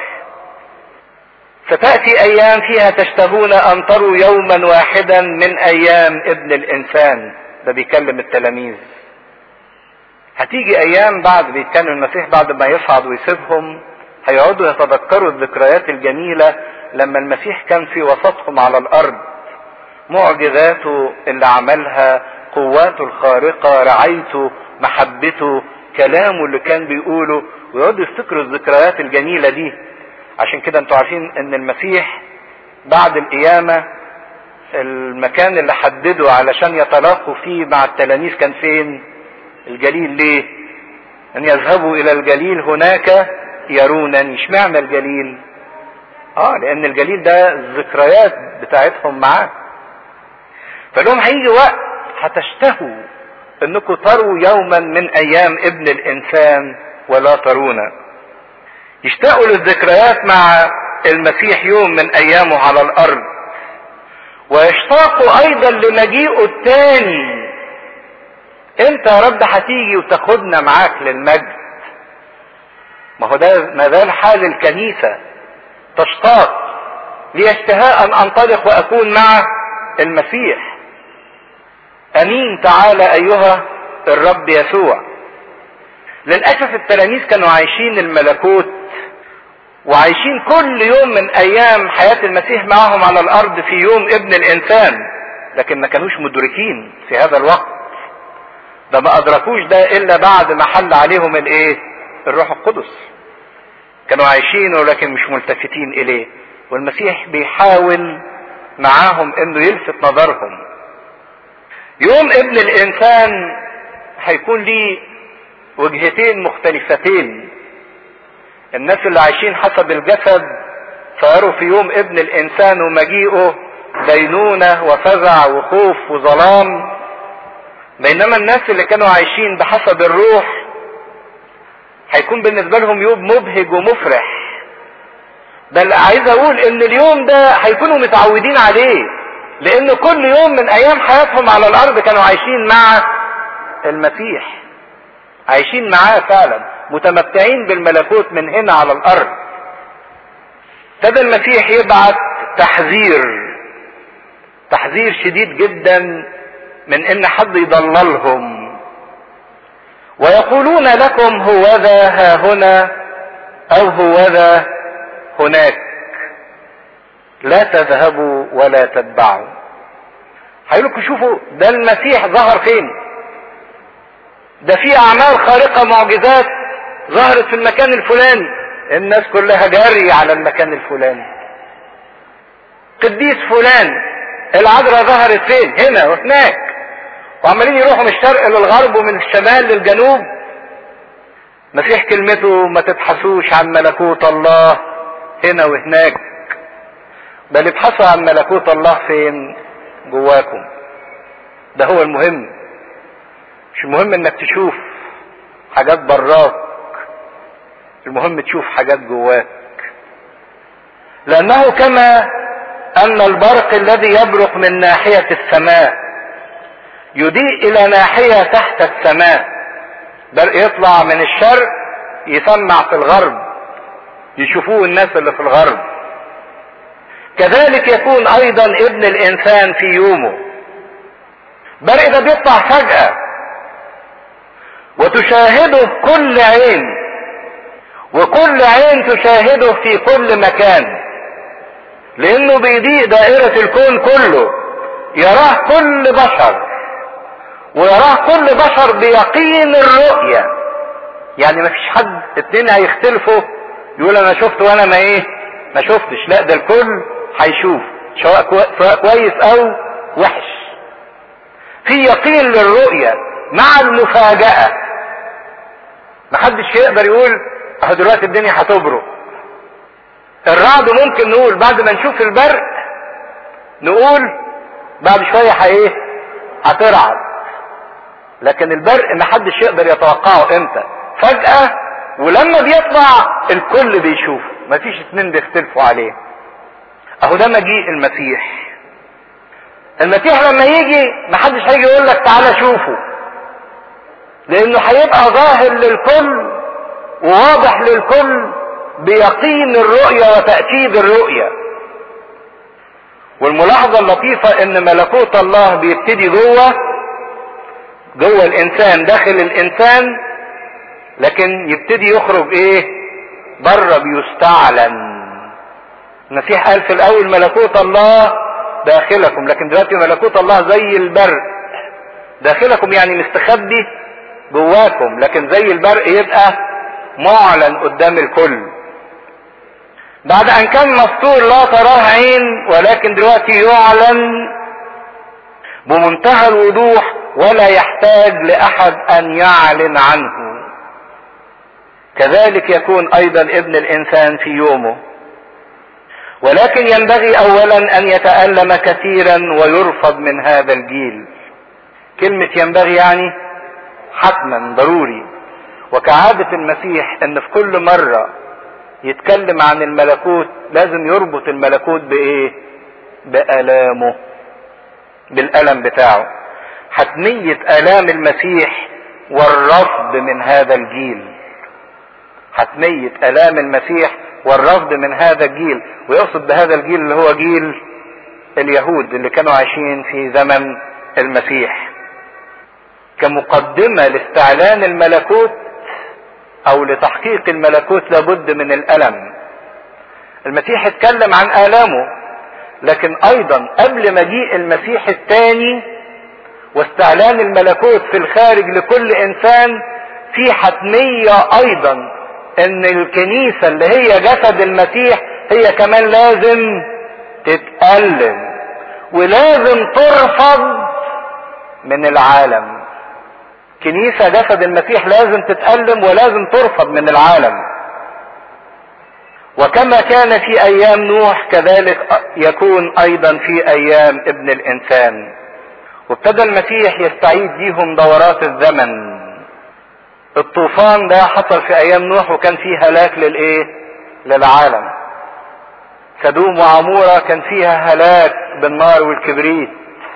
ستأتي ايام فيها تشتهون ان تروا يوما واحدا من ايام ابن الانسان ده بيكلم التلاميذ هتيجي ايام بعد بيتكلم المسيح بعد ما يصعد ويسيبهم هيقعدوا يتذكروا الذكريات الجميلة لما المسيح كان في وسطهم على الارض معجزاته اللي عملها قواته الخارقة رعايته محبته كلامه اللي كان بيقوله ويقعدوا يفتكروا الذكريات الجميلة دي عشان كده انتوا عارفين ان المسيح بعد القيامة المكان اللي حدده علشان يتلاقوا فيه مع التلاميذ كان فين الجليل ليه ان يذهبوا الى الجليل هناك يرونني اشمعنى الجليل اه لان الجليل ده الذكريات بتاعتهم معاه فلهم هيجي وقت هتشتهوا انكم تروا يوما من ايام ابن الانسان ولا ترونا يشتاقوا للذكريات مع المسيح يوم من ايامه على الارض ويشتاقوا ايضا لمجيئه التاني انت يا رب هتيجي وتاخدنا معاك للمجد ما هو ده ما زال حال الكنيسة تشتاق لي اشتهاء ان انطلق واكون مع المسيح امين تعالى ايها الرب يسوع للاسف التلاميذ كانوا عايشين الملكوت وعايشين كل يوم من ايام حياة المسيح معهم على الارض في يوم ابن الانسان لكن ما كانوش مدركين في هذا الوقت ده ما ادركوش ده الا بعد ما حل عليهم الايه الروح القدس كانوا عايشين ولكن مش ملتفتين اليه والمسيح بيحاول معاهم انه يلفت نظرهم يوم ابن الانسان هيكون ليه وجهتين مختلفتين الناس اللي عايشين حسب الجسد صاروا في يوم ابن الانسان ومجيئه دينونة وفزع وخوف وظلام بينما الناس اللي كانوا عايشين بحسب الروح هيكون بالنسبة لهم يوم مبهج ومفرح بل عايز اقول ان اليوم ده هيكونوا متعودين عليه لان كل يوم من ايام حياتهم على الارض كانوا عايشين مع المسيح عايشين معاه فعلا متمتعين بالملكوت من هنا على الارض ابتدى المسيح يبعت تحذير تحذير شديد جدا من ان حد يضللهم ويقولون لكم هوذا ها هنا او هوذا هناك لا تذهبوا ولا تتبعوا هيقولكم شوفوا ده المسيح ظهر فين ده في اعمال خارقة معجزات ظهرت في المكان الفلاني الناس كلها جري على المكان الفلاني قديس فلان العذراء ظهرت فين هنا وهناك وعمالين يروحوا من الشرق للغرب ومن الشمال للجنوب مسيح كلمته ما تبحثوش عن ملكوت الله هنا وهناك بل ابحثوا عن ملكوت الله فين جواكم ده هو المهم مش المهم انك تشوف حاجات براك المهم تشوف حاجات جواك لانه كما ان البرق الذي يبرق من ناحية السماء يضيء الى ناحية تحت السماء برق يطلع من الشرق يسمع في الغرب يشوفوه الناس اللي في الغرب كذلك يكون ايضا ابن الانسان في يومه برق ده بيطلع فجأة وتشاهده كل عين وكل عين تشاهده في كل مكان لانه بيضيء دائرة الكون كله يراه كل بشر ويراه كل بشر بيقين الرؤية يعني ما فيش حد اتنين هيختلفوا يقول انا شفت وانا ما ايه ما شفتش لا ده الكل هيشوف سواء كويس او وحش في يقين للرؤية مع المفاجأة محدش يقدر يقول اهو دلوقتي الدنيا هتبرق الرعد ممكن نقول بعد ما نشوف البرق نقول بعد شوية ايه هترعد لكن البرق محدش يقدر يتوقعه امتى فجأة ولما بيطلع الكل بيشوف مفيش اتنين بيختلفوا عليه اهو ده مجيء المسيح المسيح لما يجي محدش هيجي يقول لك تعالى شوفه لانه هيبقى ظاهر للكل وواضح للكل بيقين الرؤية وتأكيد الرؤية والملاحظة اللطيفة ان ملكوت الله بيبتدي جوه جوه الانسان داخل الانسان لكن يبتدي يخرج ايه بره بيستعلن المسيح قال في الاول ملكوت الله داخلكم لكن دلوقتي ملكوت الله زي البرق داخلكم يعني مستخبي جواكم لكن زي البرق يبقى معلن قدام الكل بعد ان كان مستور لا تراه عين ولكن دلوقتي يعلن بمنتهى الوضوح ولا يحتاج لاحد ان يعلن عنه كذلك يكون ايضا ابن الانسان في يومه ولكن ينبغي اولا ان يتالم كثيرا ويرفض من هذا الجيل كلمه ينبغي يعني حتما ضروري وكعاده المسيح ان في كل مره يتكلم عن الملكوت لازم يربط الملكوت بايه بالامه بالالم بتاعه حتميه الام المسيح والرفض من هذا الجيل حتميه الام المسيح والرفض من هذا الجيل ويقصد بهذا الجيل اللي هو جيل اليهود اللي كانوا عايشين في زمن المسيح كمقدمة لاستعلان الملكوت او لتحقيق الملكوت لابد من الالم المسيح اتكلم عن الامه لكن ايضا قبل مجيء المسيح الثاني واستعلان الملكوت في الخارج لكل انسان في حتمية ايضا ان الكنيسة اللي هي جسد المسيح هي كمان لازم تتألم ولازم ترفض من العالم كنيسة جسد المسيح لازم تتألم ولازم ترفض من العالم وكما كان في ايام نوح كذلك يكون ايضا في ايام ابن الانسان وابتدى المسيح يستعيد ليهم دورات الزمن الطوفان ده حصل في ايام نوح وكان فيه هلاك للايه للعالم سدوم وعمورة كان فيها هلاك بالنار والكبريت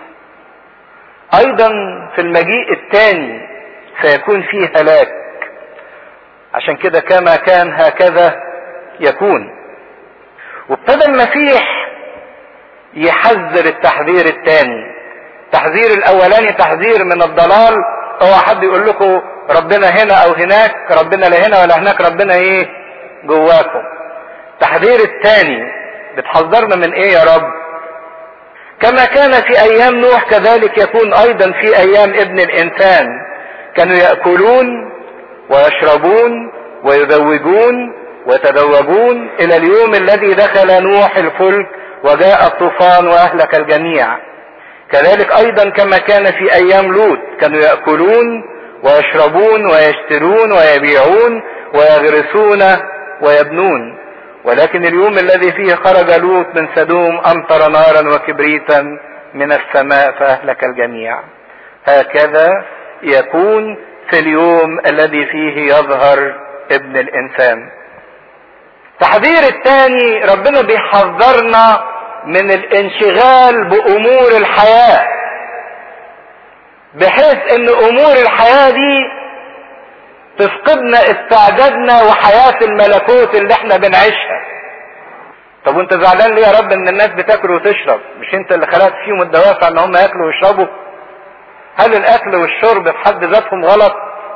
ايضا في المجيء الثاني سيكون فيه هلاك عشان كده كما كان هكذا يكون وابتدى المسيح يحذر التحذير الثاني التحذير الاولاني تحذير من الضلال هو حد يقول لكم ربنا هنا او هناك ربنا لا هنا ولا هناك ربنا ايه جواكم التحذير الثاني بتحذرنا من ايه يا رب كما كان في ايام نوح كذلك يكون ايضا في ايام ابن الانسان كانوا ياكلون ويشربون ويزوجون ويتزوجون الى اليوم الذي دخل نوح الفلك وجاء الطوفان واهلك الجميع كذلك ايضا كما كان في ايام لوط كانوا ياكلون ويشربون ويشترون ويبيعون ويغرسون ويبنون ولكن اليوم الذي فيه خرج لوط من سدوم امطر نارا وكبريتا من السماء فاهلك الجميع هكذا يكون في اليوم الذي فيه يظهر ابن الانسان التحذير الثاني ربنا بيحذرنا من الانشغال بامور الحياه بحيث ان امور الحياه دي تفقدنا استعدادنا وحياه الملكوت اللي احنا بنعيشها طب وانت زعلان ليه يا رب ان الناس بتاكل وتشرب مش انت اللي خلقت فيهم الدوافع ان هم ياكلوا ويشربوا هل الاكل والشرب في حد ذاتهم غلط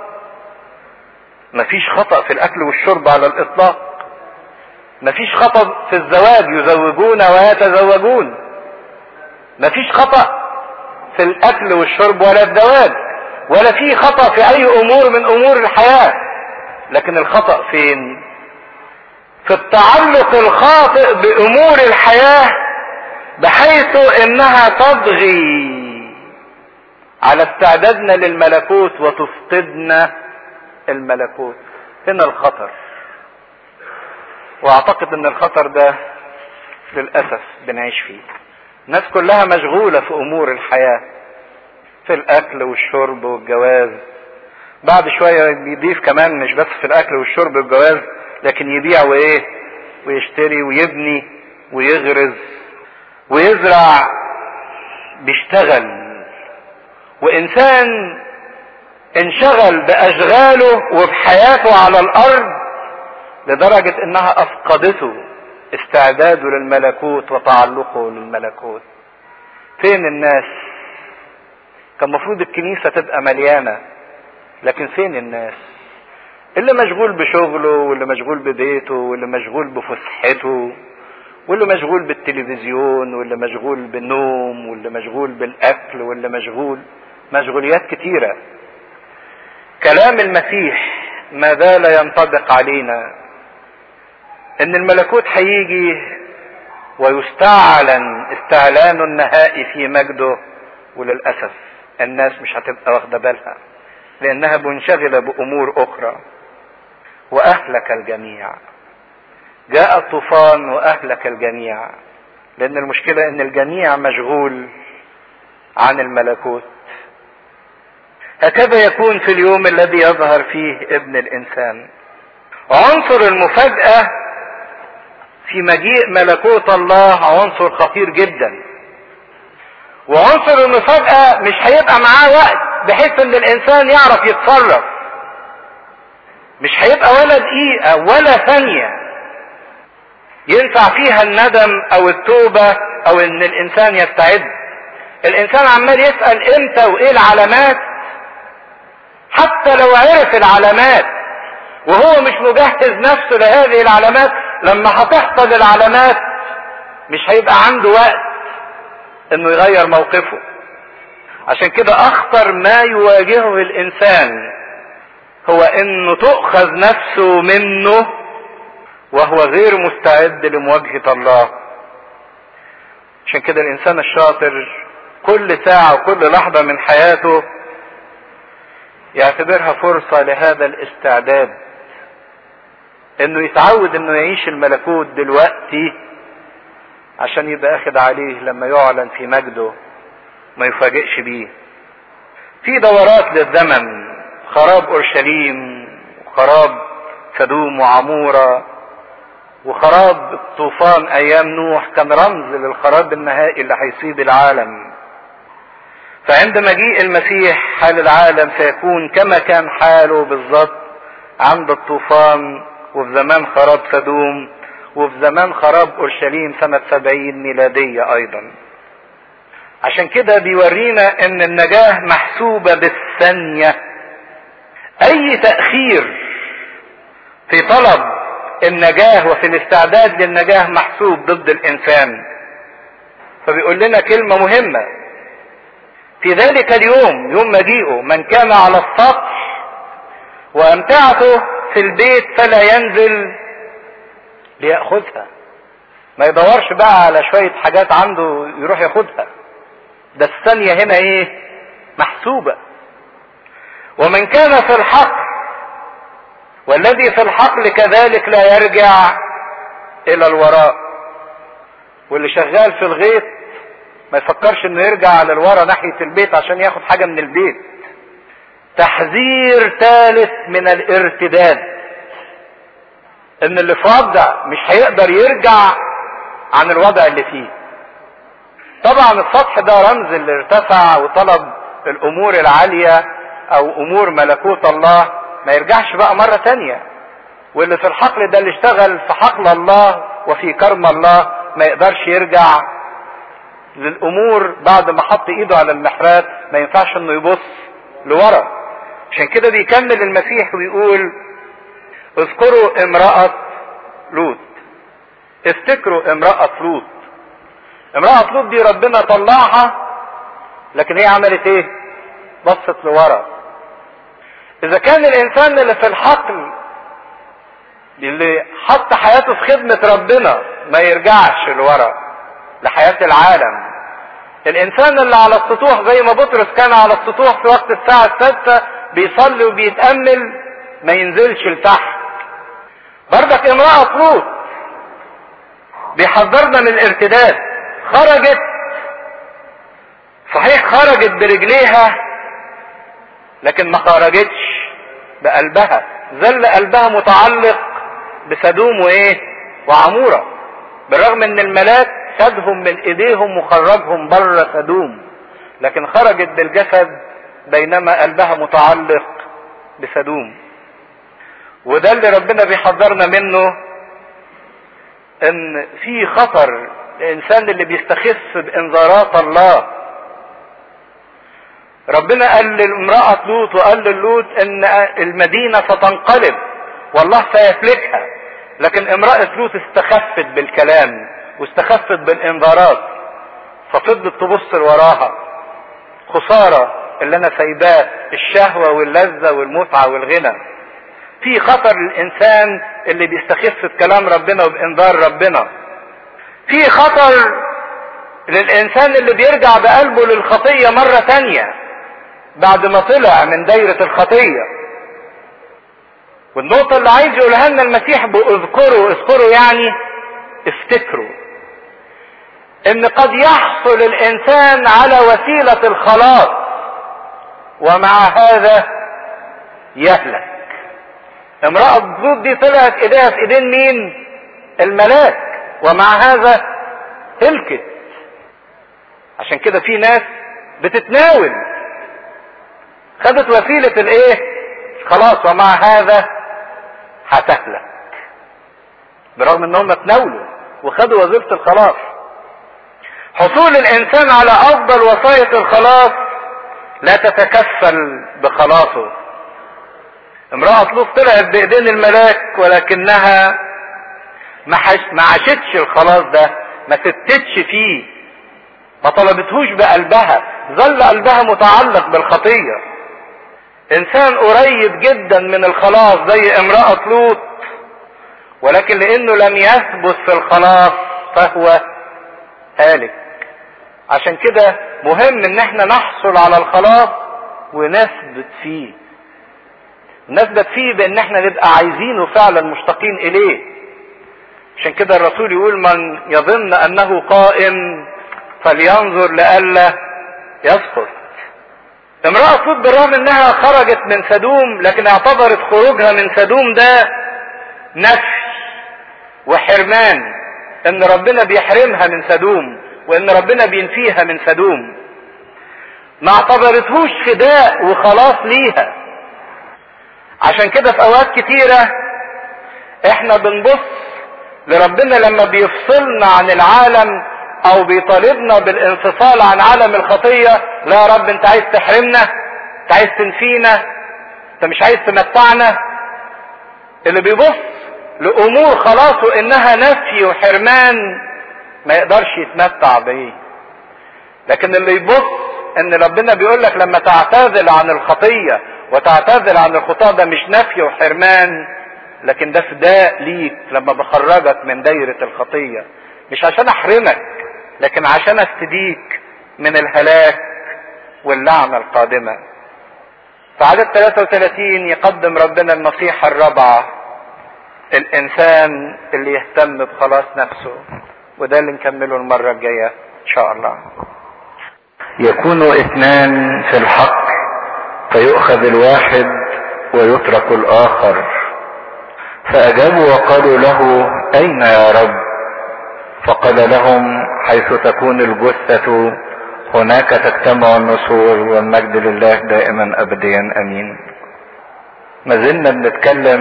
مفيش خطأ في الاكل والشرب على الاطلاق مفيش خطأ في الزواج يزوجون ويتزوجون مفيش خطأ في الاكل والشرب ولا الزواج ولا في خطأ في اي امور من امور الحياة لكن الخطأ فين في التعلق الخاطئ بامور الحياة بحيث انها تضغي على استعدادنا للملكوت وتفقدنا الملكوت هنا الخطر واعتقد ان الخطر ده للاسف بنعيش فيه الناس كلها مشغولة في امور الحياة في الاكل والشرب والجواز بعد شوية بيضيف كمان مش بس في الاكل والشرب والجواز لكن يبيع وايه ويشتري ويبني ويغرز ويزرع بيشتغل وانسان انشغل باشغاله وبحياته على الارض لدرجة انها افقدته استعداده للملكوت وتعلقه للملكوت فين الناس كان المفروض الكنيسة تبقى مليانة لكن فين الناس اللي مشغول بشغله واللي مشغول ببيته واللي مشغول بفسحته واللي مشغول بالتلفزيون واللي مشغول بالنوم واللي مشغول بالاكل واللي مشغول مشغوليات كتيرة كلام المسيح ما زال ينطبق علينا ان الملكوت هيجي ويستعلن استعلانه النهائي في مجده وللاسف الناس مش هتبقى واخده بالها لانها منشغله بامور اخرى واهلك الجميع جاء الطوفان واهلك الجميع لان المشكله ان الجميع مشغول عن الملكوت هكذا يكون في اليوم الذي يظهر فيه ابن الانسان عنصر المفاجاه في مجيء ملكوت الله عنصر خطير جدا وعنصر المفاجاه مش هيبقى معاه وقت بحيث ان الانسان يعرف يتصرف مش هيبقى ولا دقيقه ولا ثانيه ينفع فيها الندم او التوبة او ان الانسان يستعد الانسان عمال يسأل امتى وايه العلامات حتى لو عرف العلامات وهو مش مجهز نفسه لهذه العلامات لما هتحصل العلامات مش هيبقى عنده وقت انه يغير موقفه عشان كده اخطر ما يواجهه الانسان هو انه تؤخذ نفسه منه وهو غير مستعد لمواجهة الله عشان كده الانسان الشاطر كل ساعة وكل لحظة من حياته يعتبرها فرصة لهذا الاستعداد انه يتعود انه يعيش الملكوت دلوقتي عشان يبقى اخد عليه لما يعلن في مجده ما يفاجئش بيه في دورات للزمن خراب اورشليم وخراب سدوم وعموره وخراب الطوفان ايام نوح كان رمز للخراب النهائي اللي هيصيب العالم فعند مجيء المسيح حال العالم سيكون كما كان حاله بالظبط عند الطوفان وفي زمان خراب سدوم وفي زمان خراب اورشليم سنة سبعين ميلادية ايضا عشان كده بيورينا ان النجاة محسوبة بالثانية اي تأخير في طلب النجاة وفي الاستعداد للنجاة محسوب ضد الانسان فبيقول لنا كلمة مهمة في ذلك اليوم يوم مجيئه من كان على السطح وامتعته في البيت فلا ينزل ليأخذها ما يدورش بقى على شوية حاجات عنده يروح ياخدها ده الثانية هنا ايه محسوبة ومن كان في الحقل والذي في الحقل كذلك لا يرجع الى الوراء واللي شغال في الغيط ما يفكرش انه يرجع على الورا ناحية البيت عشان ياخد حاجة من البيت تحذير ثالث من الارتداد ان اللي في وضع مش هيقدر يرجع عن الوضع اللي فيه طبعا السطح ده رمز اللي ارتفع وطلب الامور العالية او امور ملكوت الله ما يرجعش بقى مرة تانية واللي في الحقل ده اللي اشتغل في حقل الله وفي كرم الله ما يقدرش يرجع للامور بعد ما حط ايده على المحرات ما ينفعش انه يبص لورا عشان كده بيكمل المسيح ويقول اذكروا امرأة لوط افتكروا امرأة لوط امرأة لوط دي ربنا طلعها لكن هي عملت ايه بصت لورا اذا كان الانسان اللي في الحقل اللي حط حياته في خدمة ربنا ما يرجعش لورا لحياة العالم الانسان اللي على السطوح زي ما بطرس كان على السطوح في وقت الساعة السادسة بيصلي وبيتأمل ما ينزلش لتحت بردك امرأة لوط بيحذرنا من الارتداد خرجت صحيح خرجت برجليها لكن ما خرجتش بقلبها ظل قلبها متعلق بسدوم وايه وعمورة بالرغم ان الملاك خدهم من ايديهم وخرجهم بره سدوم لكن خرجت بالجسد بينما قلبها متعلق بسدوم وده اللي ربنا بيحذرنا منه ان في خطر الانسان اللي بيستخف بانذارات الله ربنا قال لامرأة لوط وقال للوط ان المدينة ستنقلب والله سيفلكها لكن امرأة لوط استخفت بالكلام واستخفت بالانذارات ففضلت تبص لوراها خسارة اللي انا سايباه الشهوة واللذة والمتعة والغنى في خطر للانسان اللي بيستخف بكلام ربنا وبانذار ربنا في خطر للانسان اللي بيرجع بقلبه للخطية مرة تانية بعد ما طلع من دايرة الخطية والنقطة اللي عايز يقولها لنا المسيح اذكروا اذكروا يعني افتكروا ان قد يحصل الانسان على وسيلة الخلاص ومع هذا يهلك امرأة لوط دي طلعت ايديها في ايدين مين الملاك ومع هذا هلكت عشان كده في ناس بتتناول خدت وسيلة الايه خلاص ومع هذا هتهلك برغم ان هم تناولوا وخدوا وظيفة الخلاص حصول الانسان على افضل وصاية الخلاص لا تتكفل بخلاصه امرأة لوط طلعت بايدين الملاك ولكنها ما عاشتش الخلاص ده ما ستتش فيه ما طلبتهوش بقلبها ظل قلبها متعلق بالخطية انسان قريب جدا من الخلاص زي امرأة لوط ولكن لانه لم يثبت في الخلاص فهو هالك عشان كده مهم ان احنا نحصل على الخلاص ونثبت فيه نثبت فيه بان احنا نبقى عايزينه فعلا مشتاقين اليه عشان كده الرسول يقول من يظن انه قائم فلينظر لئلا يسقط امرأة لوط بالرغم انها خرجت من سدوم لكن اعتبرت خروجها من سدوم ده نفي وحرمان ان ربنا بيحرمها من سدوم وان ربنا بينفيها من سدوم ما اعتبرتهوش فداء وخلاص ليها عشان كده في اوقات كتيرة احنا بنبص لربنا لما بيفصلنا عن العالم او بيطالبنا بالانفصال عن عالم الخطية لا يا رب انت عايز تحرمنا انت عايز تنفينا انت مش عايز تمتعنا اللي بيبص لامور خلاصه انها نفي وحرمان ما يقدرش يتمتع بيه لكن اللي يبص ان ربنا بيقول لك لما تعتزل عن الخطيه وتعتزل عن الخطاه ده مش نفي وحرمان لكن ده فداء ليك لما بخرجك من دايره الخطيه مش عشان احرمك لكن عشان استديك من الهلاك واللعنه القادمه في عدد 33 يقدم ربنا النصيحه الرابعه الانسان اللي يهتم بخلاص نفسه وده اللي نكمله المرة الجاية ان شاء الله يكون اثنان في الحق فيؤخذ الواحد ويترك الاخر فاجابوا وقالوا له اين يا رب فقال لهم حيث تكون الجثة هناك تجتمع النسور والمجد لله دائما ابديا امين ما زلنا بنتكلم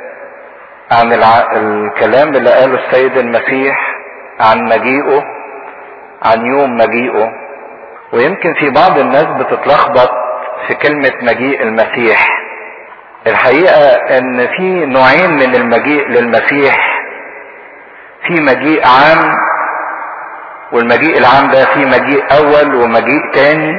عن الع... الكلام اللي قاله السيد المسيح عن مجيئه عن يوم مجيئه ويمكن في بعض الناس بتتلخبط في كلمة مجيء المسيح الحقيقة ان في نوعين من المجيء للمسيح في مجيء عام والمجيء العام ده في مجيء اول ومجيء تاني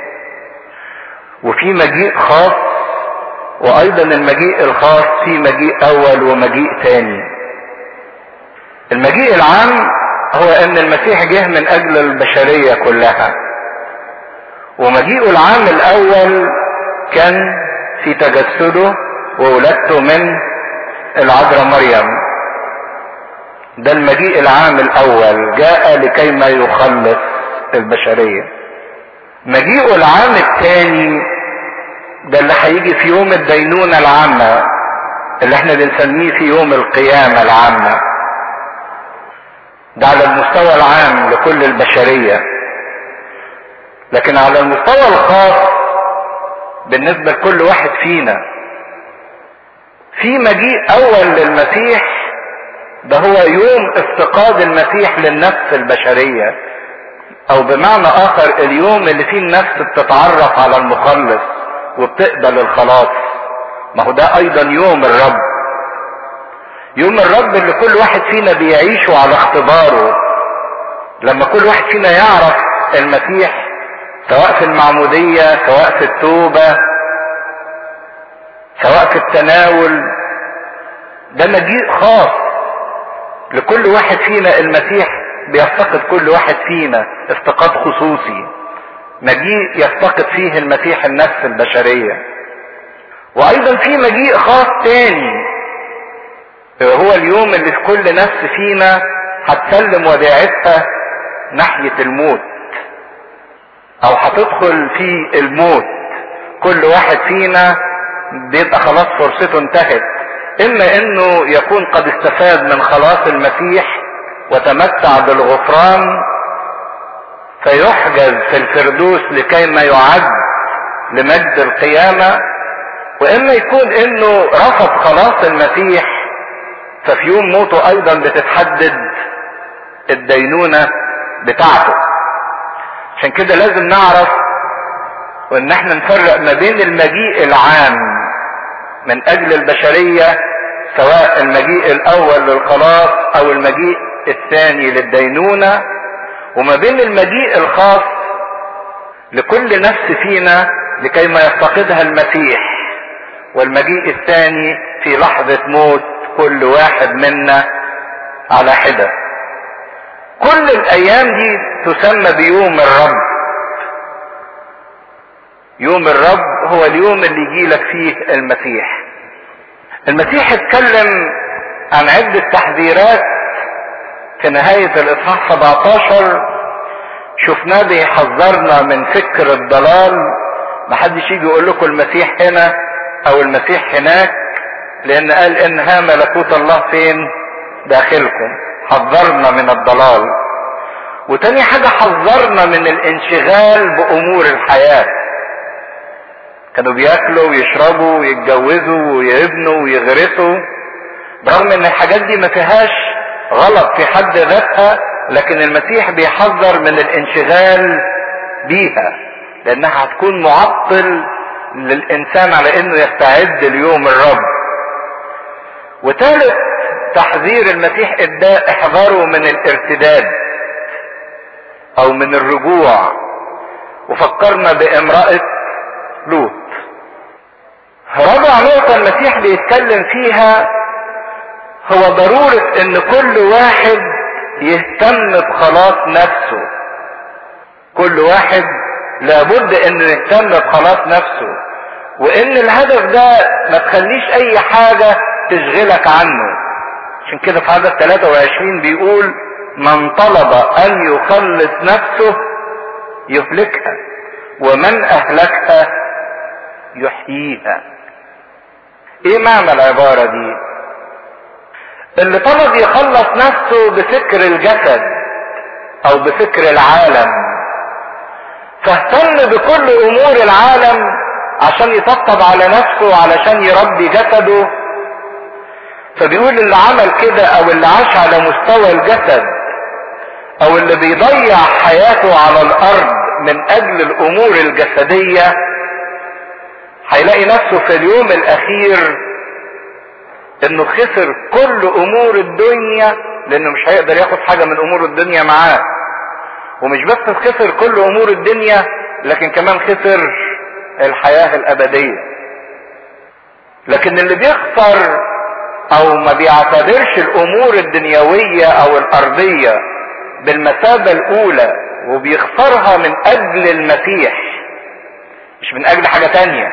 وفي مجيء خاص وايضا المجيء الخاص في مجيء اول ومجيء تاني المجيء العام هو ان المسيح جه من اجل البشرية كلها ومجيئه العام الاول كان في تجسده وولادته من العذراء مريم ده المجيء العام الاول جاء لكي ما يخلص البشرية مجيئه العام الثاني ده اللي هيجي في يوم الدينونة العامة اللي احنا بنسميه في يوم القيامة العامة ده على المستوى العام لكل البشرية لكن على المستوى الخاص بالنسبة لكل واحد فينا في مجيء اول للمسيح ده هو يوم افتقاد المسيح للنفس البشرية او بمعنى اخر اليوم اللي فيه النفس بتتعرف على المخلص وبتقبل الخلاص ما هو ده ايضا يوم الرب يوم الرب اللي كل واحد فينا بيعيشه على اختباره لما كل واحد فينا يعرف المسيح سواء في المعمودية سواء في التوبة سواء في التناول ده مجيء خاص لكل واحد فينا المسيح بيفتقد كل واحد فينا افتقاد خصوصي مجيء يفتقد فيه المسيح النفس البشرية وايضا في مجيء خاص تاني هو اليوم اللي في كل نفس فينا هتسلم وداعتها ناحية الموت او هتدخل في الموت كل واحد فينا بيبقى خلاص فرصته انتهت اما انه يكون قد استفاد من خلاص المسيح وتمتع بالغفران فيحجز في الفردوس لكي ما يعد لمجد القيامة واما يكون انه رفض خلاص المسيح ففي يوم موته ايضا بتتحدد الدينونة بتاعته عشان كده لازم نعرف وان احنا نفرق ما بين المجيء العام من اجل البشرية سواء المجيء الاول للخلاص او المجيء الثاني للدينونة وما بين المجيء الخاص لكل نفس فينا لكي ما يفتقدها المسيح والمجيء الثاني في لحظة موت كل واحد منا على حدة كل الايام دي تسمى بيوم الرب يوم الرب هو اليوم اللي يجيلك فيه المسيح المسيح اتكلم عن عدة تحذيرات في نهاية الاصحاح 17 شفناه بيحذرنا من فكر الضلال محدش يجي يقول لكم المسيح هنا او المسيح هناك لان قال ان ها ملكوت الله فين داخلكم حذرنا من الضلال وتاني حاجة حذرنا من الانشغال بامور الحياة كانوا بياكلوا ويشربوا ويتجوزوا ويبنوا ويغرسوا برغم ان الحاجات دي ما فيهاش غلط في حد ذاتها لكن المسيح بيحذر من الانشغال بيها لانها هتكون معطل للانسان على انه يستعد ليوم الرب وثالث تحذير المسيح اداه احذاره من الارتداد او من الرجوع وفكرنا بامرأة لوط رابع نقطة المسيح بيتكلم فيها هو ضرورة ان كل واحد يهتم بخلاص نفسه كل واحد لابد انه يهتم بخلاص نفسه وان الهدف ده ما تخليش اي حاجة تشغلك عنه عشان كده في عدد 23 بيقول من طلب ان يخلص نفسه يهلكها ومن اهلكها يحييها ايه معنى العبارة دي اللي طلب يخلص نفسه بفكر الجسد او بفكر العالم فاهتم بكل امور العالم عشان يطبطب على نفسه علشان يربي جسده فبيقول اللي عمل كده او اللي عاش على مستوى الجسد او اللي بيضيع حياته على الارض من اجل الامور الجسدية هيلاقي نفسه في اليوم الاخير انه خسر كل امور الدنيا لانه مش هيقدر ياخد حاجة من امور الدنيا معاه ومش بس خسر كل امور الدنيا لكن كمان خسر الحياة الابدية لكن اللي بيخسر او ما بيعتبرش الامور الدنيوية او الارضية بالمثابة الاولى وبيخسرها من اجل المسيح مش من اجل حاجة تانية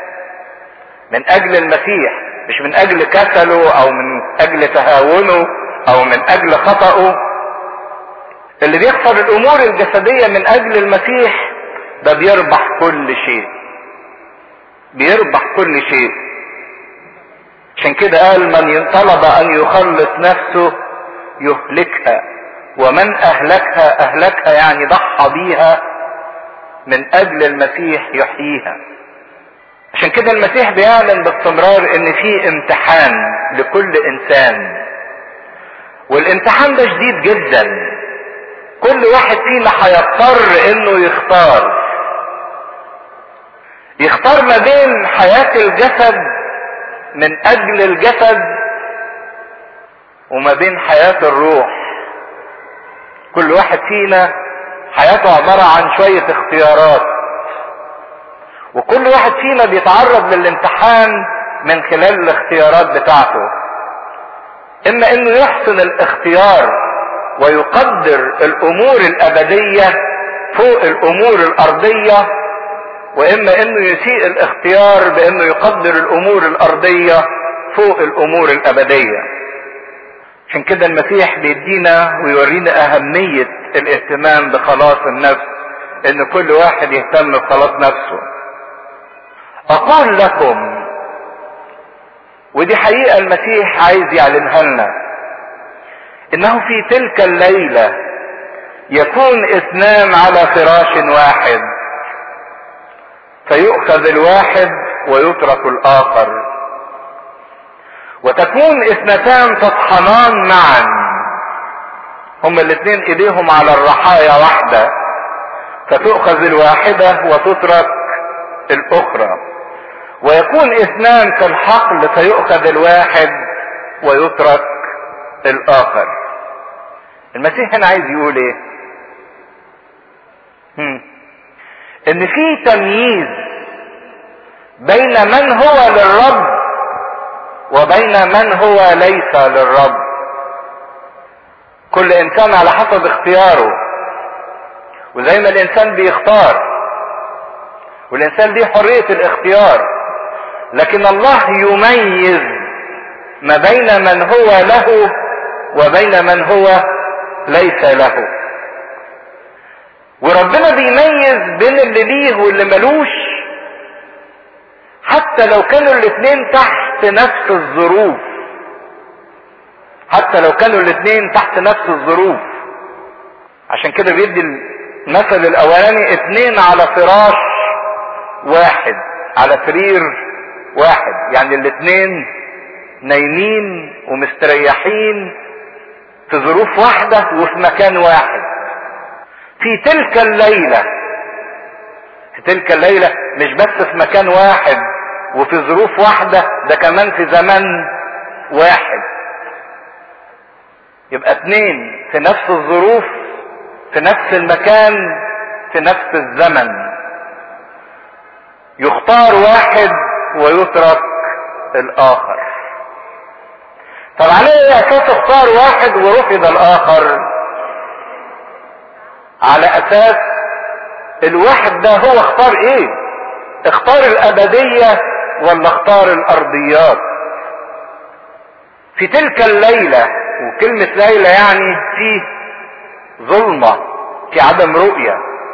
من اجل المسيح مش من اجل كسله او من اجل تهاونه او من اجل خطأه اللي بيخسر الامور الجسدية من اجل المسيح ده بيربح كل شيء بيربح كل شيء عشان كده قال من طلب ان يخلص نفسه يهلكها ومن اهلكها اهلكها يعني ضحى بيها من اجل المسيح يحييها عشان كده المسيح بيعلن باستمرار ان في امتحان لكل انسان والامتحان ده شديد جدا كل واحد فينا هيضطر انه يختار يختار ما بين حياة الجسد من اجل الجسد وما بين حياة الروح كل واحد فينا حياته عبارة عن شوية اختيارات وكل واحد فينا بيتعرض للامتحان من خلال الاختيارات بتاعته اما انه يحسن الاختيار ويقدر الامور الابدية فوق الامور الارضية واما انه يسيء الاختيار بانه يقدر الامور الارضية فوق الامور الابدية عشان كده المسيح بيدينا ويورينا اهمية الاهتمام بخلاص النفس ان كل واحد يهتم بخلاص نفسه اقول لكم ودي حقيقة المسيح عايز يعلمها لنا انه في تلك الليلة يكون اثنان على فراش واحد فيؤخذ الواحد ويترك الاخر وتكون اثنتان تطحنان معا هما الاثنين ايديهم على الرحايا واحدة فتؤخذ الواحدة وتترك الاخرى ويكون اثنان في الحقل فيؤخذ الواحد ويترك الاخر المسيح هنا عايز يقول ايه هم. ان في تمييز بين من هو للرب وبين من هو ليس للرب كل انسان على حسب اختياره وزي ما الانسان بيختار والانسان ليه حرية الاختيار لكن الله يميز ما بين من هو له وبين من هو ليس له وربنا بيميز بين اللي ليه واللي ملوش حتى لو كانوا الاثنين تحت نفس الظروف حتى لو كانوا الاثنين تحت نفس الظروف عشان كده بيدي المثل الاولاني اثنين على فراش واحد على سرير واحد يعني الاثنين نايمين ومستريحين في ظروف واحدة وفي مكان واحد في تلك الليلة في تلك الليلة مش بس في مكان واحد وفي ظروف واحدة ده كمان في زمن واحد يبقى اتنين في نفس الظروف في نفس المكان في نفس الزمن يختار واحد ويترك الاخر طب على ايه اساس اختار واحد ورفض الاخر على اساس الواحد ده هو اختار ايه اختار الابدية ولا اختار الارضيات في تلك الليلة وكلمة ليلة يعني في ظلمة في عدم رؤية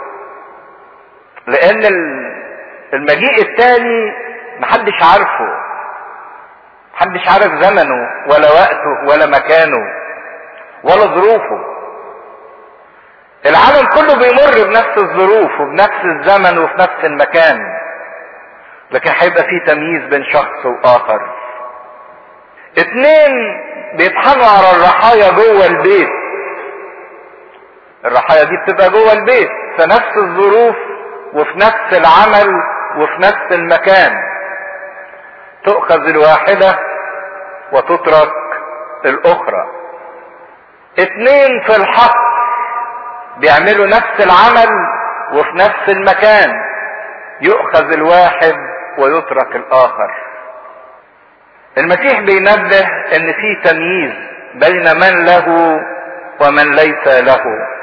لان المجيء التاني محدش عارفه محدش عارف زمنه ولا وقته ولا مكانه ولا ظروفه العالم كله بيمر بنفس الظروف وبنفس الزمن وفي نفس المكان لكن هيبقى في تمييز بين شخص واخر اتنين بيطحنوا على الرحايا جوه البيت الرحايا دي بتبقى جوه البيت في نفس الظروف وفي نفس العمل وفي نفس المكان تؤخذ الواحدة وتترك الاخرى اتنين في الحق بيعملوا نفس العمل وفي نفس المكان يؤخذ الواحد ويترك الاخر المسيح بينبه ان في تمييز بين من له ومن ليس له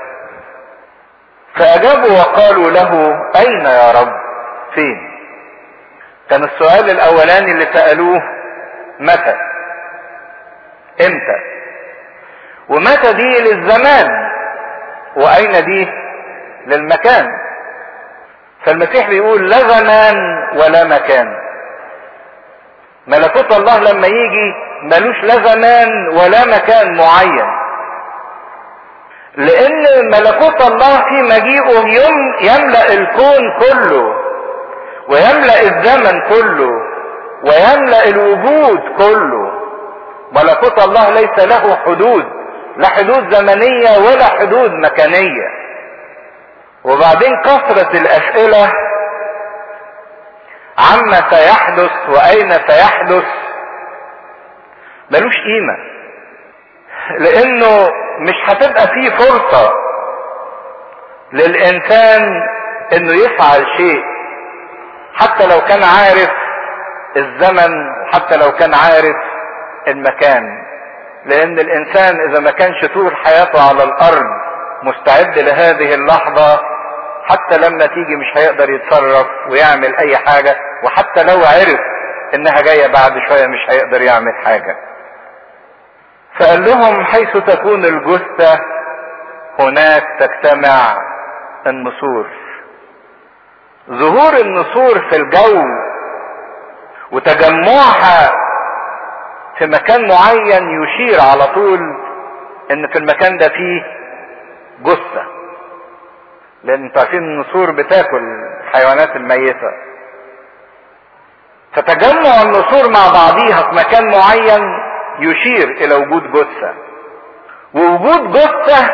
فاجابوا وقالوا له اين يا رب فين كان السؤال الاولاني اللي سالوه متى امتى ومتى دي للزمان واين دي للمكان فالمسيح بيقول لا زمان ولا مكان ملكوت الله لما يجي ملوش لا زمان ولا مكان معين لان ملكوت الله في مجيئه يم يملا الكون كله ويملا الزمن كله ويملا الوجود كله ملكوت الله ليس له حدود لا حدود زمنيه ولا حدود مكانيه وبعدين كثره الاسئله عما سيحدث واين سيحدث ملوش قيمه لانه مش هتبقى فيه فرصه للانسان انه يفعل شيء حتى لو كان عارف الزمن حتى لو كان عارف المكان لان الانسان اذا ما كانش طول حياته على الارض مستعد لهذه اللحظة حتى لما تيجي مش هيقدر يتصرف ويعمل اي حاجة وحتى لو عرف انها جاية بعد شوية مش هيقدر يعمل حاجة فقال لهم حيث تكون الجثة هناك تجتمع النسور ظهور النسور في الجو وتجمعها في مكان معين يشير على طول ان في المكان ده فيه جثة لان انتوا عارفين النسور بتاكل الحيوانات الميتة فتجمع النسور مع بعضيها في مكان معين يشير الى وجود جثة ووجود ووجود جثة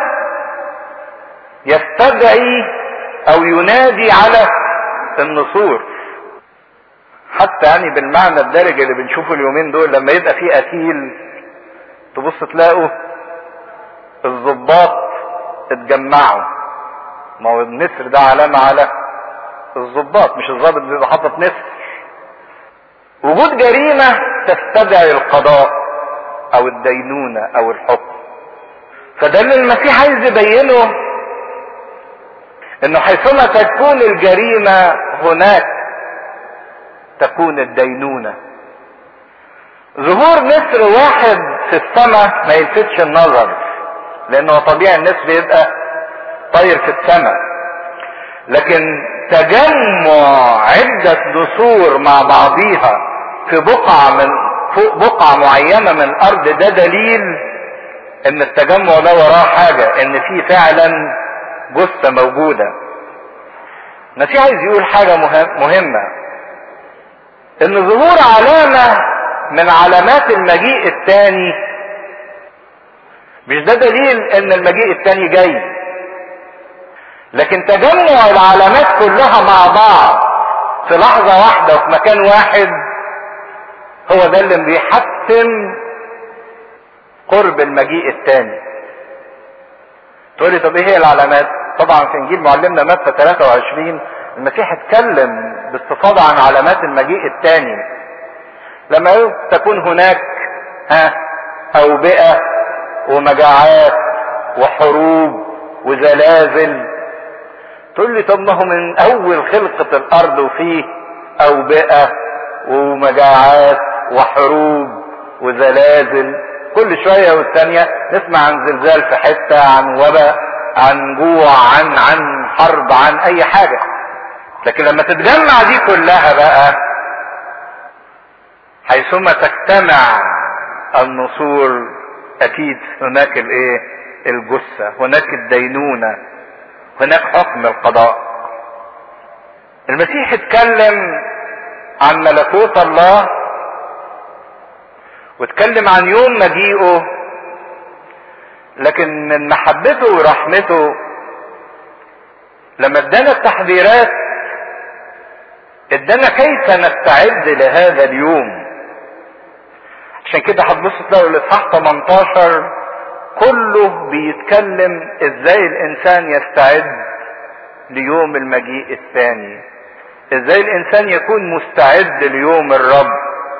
يستدعي او ينادي على النصور حتى يعني بالمعنى الدارج اللي بنشوفه اليومين دول لما يبقى فيه قتيل تبص تلاقوا الضباط اتجمعوا ما هو النسر ده علامة على الضباط مش الضابط بيبقى حاطط نسر وجود جريمة تستدعي القضاء او الدينونة او الحكم فده اللي المسيح عايز يبينه انه حيثما تكون الجريمة هناك تكون الدينونة ظهور نسر واحد في السماء ما يلفتش النظر لانه طبيعي النسر يبقى طاير في السماء لكن تجمع عدة نسور مع بعضيها في بقعة من فوق بقعة معينة من الارض ده دليل ان التجمع ده وراه حاجة ان في فعلا جثة موجودة المسيح عايز يقول حاجة مهمة ان ظهور علامة من علامات المجيء الثاني مش ده دليل ان المجيء الثاني جاي لكن تجمع العلامات كلها مع بعض في لحظة واحدة وفي مكان واحد هو ده اللي بيحتم قرب المجيء الثاني تقول لي طب ايه هي العلامات طبعا في انجيل معلمنا متى 23 المسيح اتكلم باستفاضة عن علامات المجيء الثاني لما تكون هناك ها اوبئة ومجاعات وحروب وزلازل تقول لي طب ما هو من اول خلقة الارض وفيه اوبئة ومجاعات وحروب وزلازل كل شوية والثانية نسمع عن زلزال في حتة عن وباء عن جوع عن عن حرب عن اي حاجة لكن لما تتجمع دي كلها بقى حيثما تجتمع النصور اكيد هناك الايه الجثة هناك الدينونة هناك حكم القضاء المسيح اتكلم عن ملكوت الله واتكلم عن يوم مجيئه لكن من محبته ورحمته لما ادانا التحذيرات ادانا كيف نستعد لهذا اليوم عشان كده هتبص تلاقوا الاصحاح 18 كله بيتكلم ازاي الانسان يستعد ليوم المجيء الثاني ازاي الانسان يكون مستعد ليوم الرب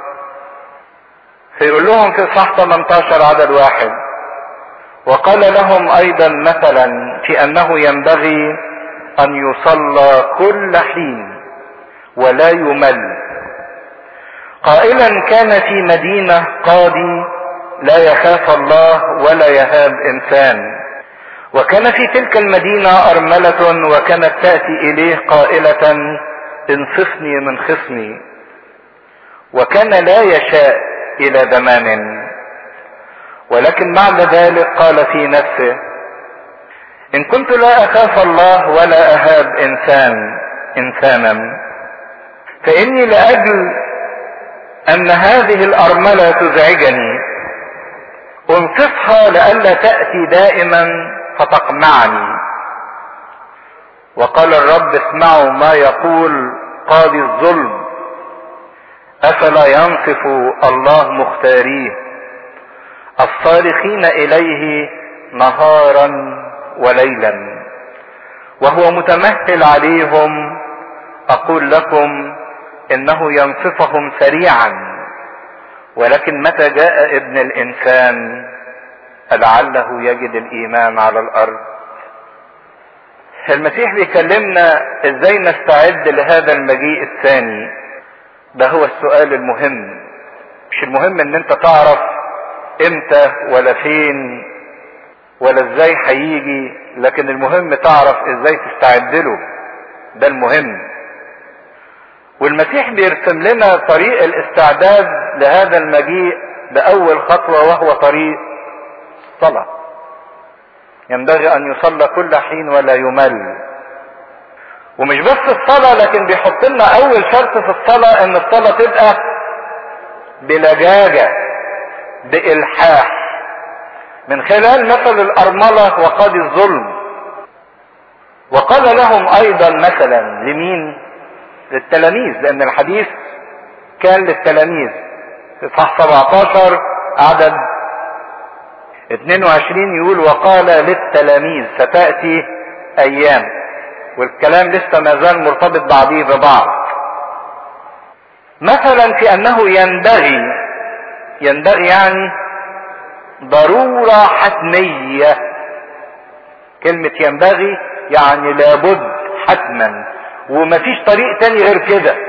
فيقول لهم في اصحاح 18 عدد واحد وقال لهم ايضا مثلا في انه ينبغي ان يصلى كل حين ولا يمل قائلا كان في مدينه قاضي لا يخاف الله ولا يهاب انسان وكان في تلك المدينه ارمله وكانت تاتي اليه قائله انصفني من خصمي وكان لا يشاء الى زمان ولكن بعد ذلك قال في نفسه ان كنت لا اخاف الله ولا اهاب انسان انسانا فاني لاجل ان هذه الارمله تزعجني انصفها لئلا تاتي دائما فتقمعني وقال الرب اسمعوا ما يقول قاضي الظلم افلا ينصف الله مختاريه الصارخين اليه نهارا وليلا وهو متمهل عليهم اقول لكم انه ينصفهم سريعا ولكن متى جاء ابن الانسان لعله يجد الايمان على الارض المسيح بيكلمنا ازاي نستعد لهذا المجيء الثاني ده هو السؤال المهم مش المهم ان انت تعرف امتى ولا فين ولا ازاي هيجي لكن المهم تعرف ازاي تستعد له ده المهم والمسيح بيرسم لنا طريق الاستعداد لهذا المجيء بأول خطوة وهو طريق الصلاة ينبغي أن يصلى كل حين ولا يمل ومش بس الصلاة لكن بيحط لنا أول شرط في الصلاة إن الصلاة تبقى بلجاجة بإلحاح من خلال مثل الارملة وقاضي الظلم وقال لهم ايضا مثلا لمين للتلاميذ لان الحديث كان للتلاميذ في اصحاح 17 عدد 22 يقول وقال للتلاميذ ستأتي ايام والكلام لسه ما زال مرتبط بعضيه ببعض مثلا في انه ينبغي ينبغي يعني ضرورة حتمية كلمة ينبغي يعني لابد حتما ومفيش طريق تاني غير كده